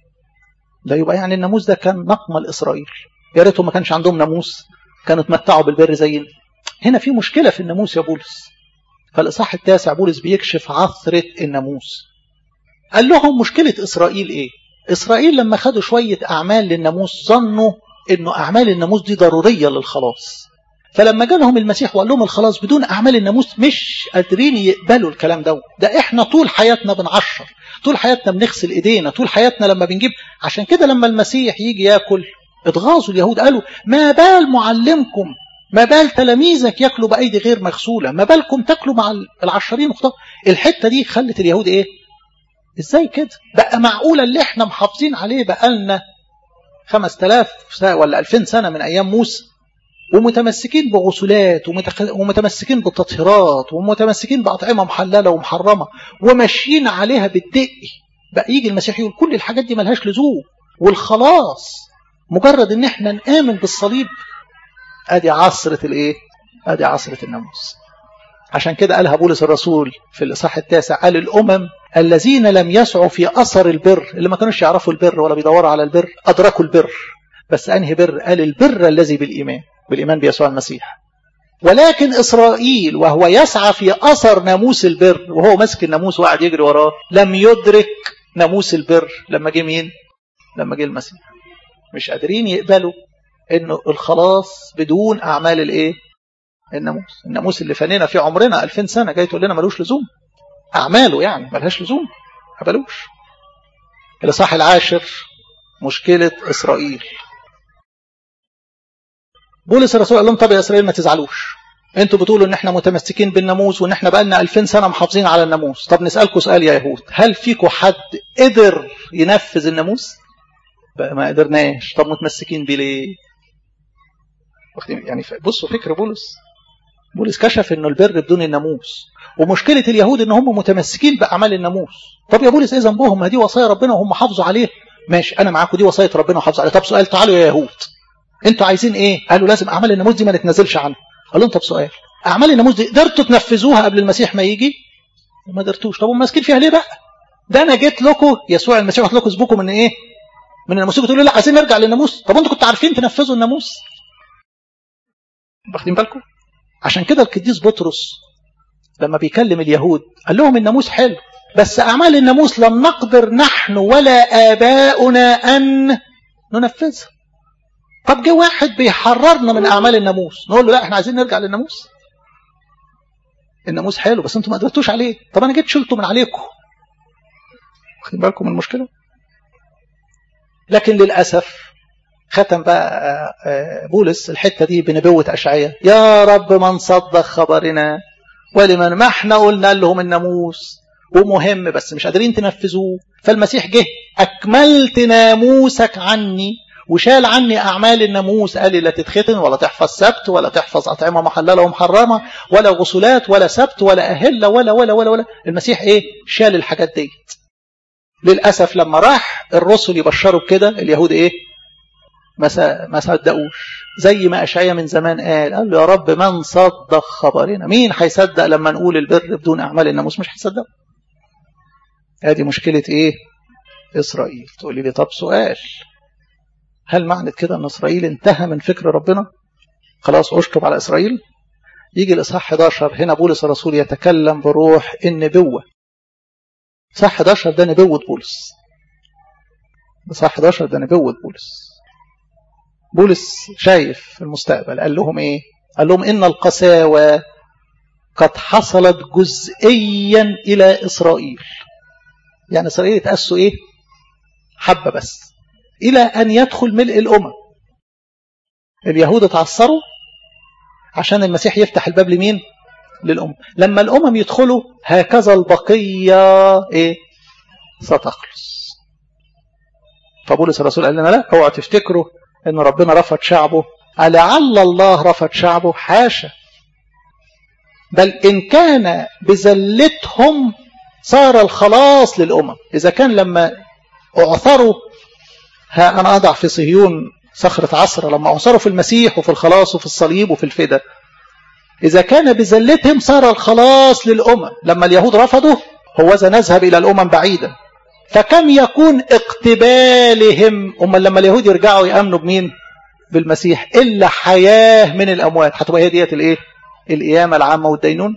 ده يبقى يعني الناموس ده كان نقمة لإسرائيل يا ريتهم ما كانش عندهم ناموس كانوا اتمتعوا بالبر زينا هنا في مشكلة في الناموس يا بولس فالإصحاح التاسع بولس بيكشف عثرة الناموس قال لهم مشكلة إسرائيل إيه إسرائيل لما خدوا شوية أعمال للناموس ظنوا إنه أعمال الناموس دي ضرورية للخلاص فلما جالهم المسيح وقال لهم الخلاص بدون أعمال الناموس مش قادرين يقبلوا الكلام ده ده إحنا طول حياتنا بنعشر طول حياتنا بنغسل إيدينا طول حياتنا لما بنجيب عشان كده لما المسيح يجي ياكل اتغاظوا اليهود قالوا ما بال معلمكم ما بال تلاميذك ياكلوا بأيدي غير مغسولة ما بالكم تاكلوا مع العشرين وخطاب الحتة دي خلت اليهود إيه ازاي كده بقى معقولة اللي احنا محافظين عليه بقالنا خمس تلاف ولا ألفين سنة من أيام موسى ومتمسكين بغسولات ومتمسكين بالتطهيرات ومتمسكين بأطعمة محللة ومحرمة وماشيين عليها بالدق بقى يجي المسيح يقول كل الحاجات دي ملهاش لزوم والخلاص مجرد ان احنا نآمن بالصليب ادي عصرة الايه ادي عصرة الناموس عشان كده قالها بولس الرسول في الإصحاح التاسع قال الأمم الذين لم يسعوا في أثر البر اللي ما كانوش يعرفوا البر ولا بيدوروا على البر أدركوا البر بس أنهي بر قال البر الذي بالإيمان بالإيمان بيسوع المسيح ولكن إسرائيل وهو يسعى في أثر ناموس البر وهو ماسك الناموس وقاعد يجري وراه لم يدرك ناموس البر لما جه مين لما جه المسيح مش قادرين يقبلوا انه الخلاص بدون اعمال الايه الناموس الناموس اللي فنينا فيه عمرنا 2000 سنه جاي تقول لنا ملوش لزوم اعماله يعني ملهاش لزوم ما قبلوش الاصحاح العاشر مشكله اسرائيل بولس الرسول قال لهم طب يا اسرائيل ما تزعلوش انتوا بتقولوا ان احنا متمسكين بالناموس وان احنا بقالنا 2000 سنه محافظين على الناموس طب نسالكم سؤال يا يهود هل فيكم حد قدر ينفذ الناموس بقى ما قدرناش طب متمسكين بيه ليه يعني بصوا فكر بولس بولس كشف انه البر بدون الناموس ومشكله اليهود ان هم متمسكين باعمال الناموس طب يا بولس ايه ذنبهم ما دي وصايا ربنا وهم حافظوا عليها ماشي انا معاكم دي وصايا ربنا وحافظوا عليها طب سؤال تعالوا يا يهود انتوا عايزين ايه قالوا لازم اعمال الناموس دي ما نتنازلش عنها قال لهم طب سؤال اعمال الناموس دي قدرتوا تنفذوها قبل المسيح ما يجي ما قدرتوش طب ماسكين فيها ليه بقى ده انا جيت لكم يسوع المسيح قلت لكم اسبوكم من ايه من الناموس تقولوا لا عايزين نرجع للناموس طب انتوا كنتوا عارفين تنفذوا الناموس واخدين بالكم عشان كده القديس بطرس لما بيكلم اليهود قال لهم الناموس حلو بس أعمال الناموس لم نقدر نحن ولا آباؤنا أن ننفذها طب جه واحد بيحررنا من أعمال الناموس نقول له لا احنا عايزين نرجع للناموس الناموس حلو بس انتم ما قدرتوش عليه طب انا جيت شلته من عليكم واخدين بالكم من المشكله لكن للاسف ختم بقى بولس الحتة دي بنبوة أشعية يا رب من صدق خبرنا ولمن ما احنا قلنا لهم الناموس ومهم بس مش قادرين تنفذوه فالمسيح جه أكملت ناموسك عني وشال عني أعمال الناموس قال لي لا تتختن ولا تحفظ سبت ولا تحفظ أطعمة محللة ومحرمة ولا غسولات ولا سبت ولا أهلة ولا ولا ولا ولا المسيح إيه شال الحاجات ديت للأسف لما راح الرسل يبشروا بكده اليهود إيه ما ما صدقوش زي ما أشعيا من زمان قال قال له يا رب من صدق خبرنا مين هيصدق لما نقول البر بدون أعمال الناموس مش هيصدق هذه مشكلة إيه إسرائيل تقولي لي طب سؤال هل معنى كده أن إسرائيل انتهى من فكر ربنا خلاص أشطب على إسرائيل يجي الإصحاح 11 هنا بولس الرسول يتكلم بروح النبوة إصحاح 11 ده نبوة بولس إصحاح 11 ده نبوة بولس بولس شايف المستقبل قال لهم إيه قال لهم إن القساوة قد حصلت جزئيا إلى إسرائيل يعني إسرائيل اتأسوا إيه حبة بس إلى أن يدخل ملء الأمم اليهود اتعصروا عشان المسيح يفتح الباب لمين للأمم لما الأمم يدخلوا هكذا البقية إيه ستخلص فبولس الرسول قال لنا لا اوعوا تفتكروا ان ربنا رفض شعبه ألعل الله رفض شعبه حاشا بل إن كان بذلتهم صار الخلاص للأمم إذا كان لما أعثروا ها أنا أضع في صهيون صخرة عصر لما أعثروا في المسيح وفي الخلاص وفي الصليب وفي الفدا إذا كان بذلتهم صار الخلاص للأمم لما اليهود رفضوا هوذا نذهب إلى الأمم بعيدا فكم يكون اقتبالهم أما لما اليهود يرجعوا يأمنوا بمين بالمسيح إلا حياة من الأموات هتبقى هي ديت الإيه القيامة العامة والدينون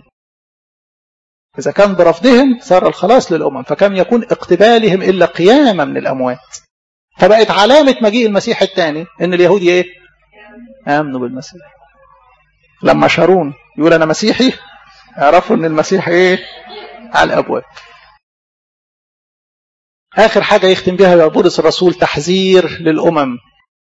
إذا كان برفضهم صار الخلاص للأمم فكم يكون اقتبالهم إلا قيامة من الأموات فبقت علامة مجيء المسيح الثاني إن اليهود إيه آمنوا بالمسيح لما شارون يقول أنا مسيحي اعرفوا إن المسيح إيه على الأبواب آخر حاجة يختم بها يا بولس الرسول تحذير للأمم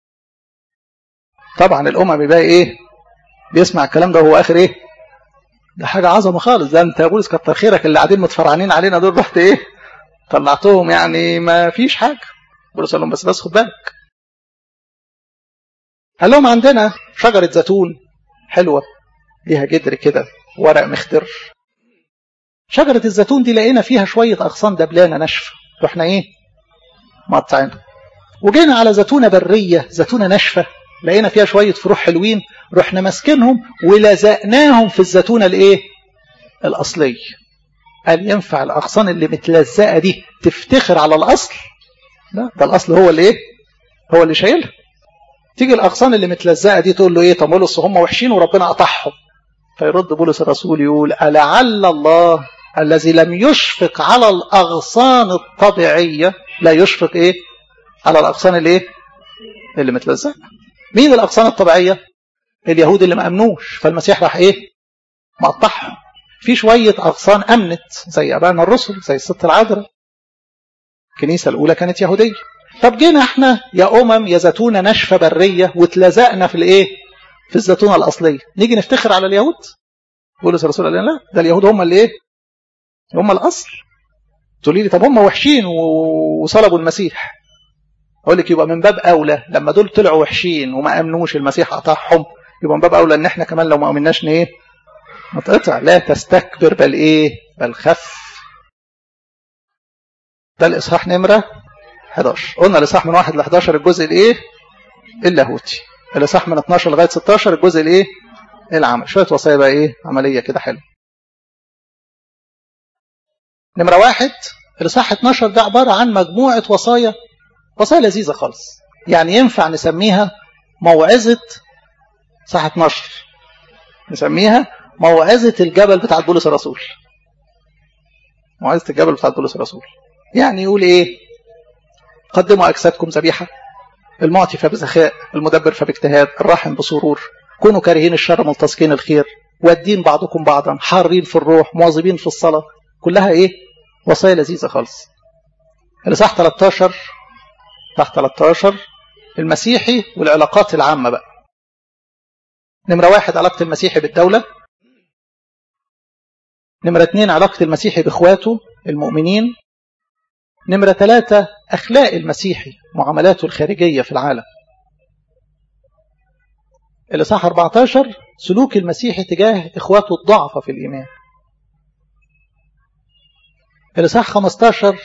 طبعا الأمم يبقى إيه بيسمع الكلام ده وهو آخر إيه ده حاجة عظمة خالص ده أنت يا بولس كتر خيرك اللي قاعدين متفرعنين علينا دول رحت إيه طلعتهم يعني ما فيش حاجة بولس قال لهم بس بس خد بالك قال لهم عندنا شجرة زيتون حلوة ليها جدر كده ورق مخضر شجرة الزيتون دي لقينا فيها شوية أغصان دبلانة ناشفة رحنا إيه مقطعينها وجينا على زيتونة برية زيتونة ناشفة لقينا فيها شوية فروع حلوين رحنا ماسكينهم ولزقناهم في الزيتونة الإيه الأصلية قال ينفع الأغصان اللي متلزقة دي تفتخر على الأصل لا ده الأصل هو اللي إيه هو اللي شايلها تيجي الأغصان اللي متلزقة دي تقول له إيه طب بولس هم وحشين وربنا قطعهم فيرد بولس الرسول يقول ألعل الله الذي لم يشفق على الأغصان الطبيعية لا يشفق إيه على الأغصان اللي إيه اللي متلزقة مين الأغصان الطبيعية اليهود اللي ما أمنوش فالمسيح راح إيه مقطعهم في شوية أغصان أمنت زي أبانا الرسل زي الست العذراء الكنيسة الأولى كانت يهودية طب جينا احنا يا أمم يا زيتونة ناشفة برية واتلزقنا في الإيه في الزيتونة الأصلية نيجي نفتخر على اليهود بولس الرسول قال لا ده اليهود هم اللي إيه هم الأصل تقولي لي طب هم وحشين وصلبوا المسيح أقول لك يبقى من باب أولى لما دول طلعوا وحشين وما أمنوش المسيح قطعهم يبقى من باب أولى إن إحنا كمان لو ما أمناش إيه نتقطع لا تستكبر بل إيه بل خف ده الإصحاح نمرة 11 قلنا الإصحاح من 1 ل 11 الجزء الإيه اللاهوتي الإصحاح من 12 لغاية 16 الجزء الإيه العمل شوية وصايا بقى إيه عملية كده حلوه نمرة واحد الإصحاح 12 ده عبارة عن مجموعة وصايا وصايا لذيذة خالص يعني ينفع نسميها موعظة صح 12 نسميها موعظة الجبل بتاع بولس الرسول موعظة الجبل بتاع بولس الرسول يعني يقول ايه قدموا أجسادكم ذبيحة المعطي فبسخاء المدبر فباجتهاد الراحم بسرور كونوا كارهين الشر ملتصقين الخير والدين بعضكم بعضا حارين في الروح مواظبين في الصلاة كلها ايه وصايا لذيذة خالص الإصحاح 13 تحت 13 المسيحي والعلاقات العامة بقى نمرة واحد علاقة المسيحي بالدولة نمرة اتنين علاقة المسيحي بإخواته المؤمنين نمرة ثلاثة أخلاق المسيحي معاملاته الخارجية في العالم الإصحاح 14 سلوك المسيحي تجاه إخواته الضعفة في الإيمان الإصحاح 15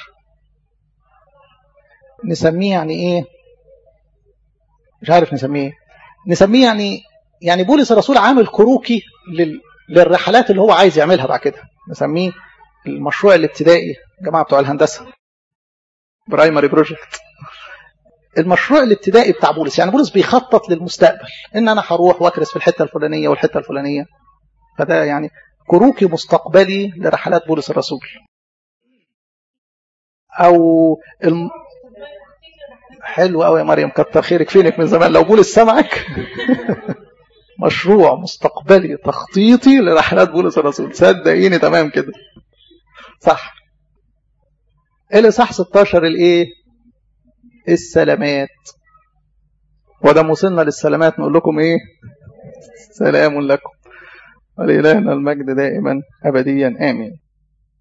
نسميه يعني إيه مش عارف نسميه إيه نسميه يعني يعني بولس الرسول عامل كروكي لل... للرحلات اللي هو عايز يعملها بعد كده نسميه المشروع الابتدائي جماعة بتوع الهندسة برايمري بروجكت المشروع الابتدائي بتاع بولس يعني بولس بيخطط للمستقبل ان انا هروح واكرس في الحته الفلانيه والحته الفلانيه فده يعني كروكي مستقبلي لرحلات بولس الرسول او الم... حلو قوي يا مريم كتر خيرك فينك من زمان لو بولس سمعك مشروع مستقبلي تخطيطي لرحلات بولس الرسول صدقيني تمام كده صح الاصحاح 16 الايه السلامات ودام وصلنا للسلامات نقول لكم ايه سلام لكم ولإلهنا المجد دائما ابديا امين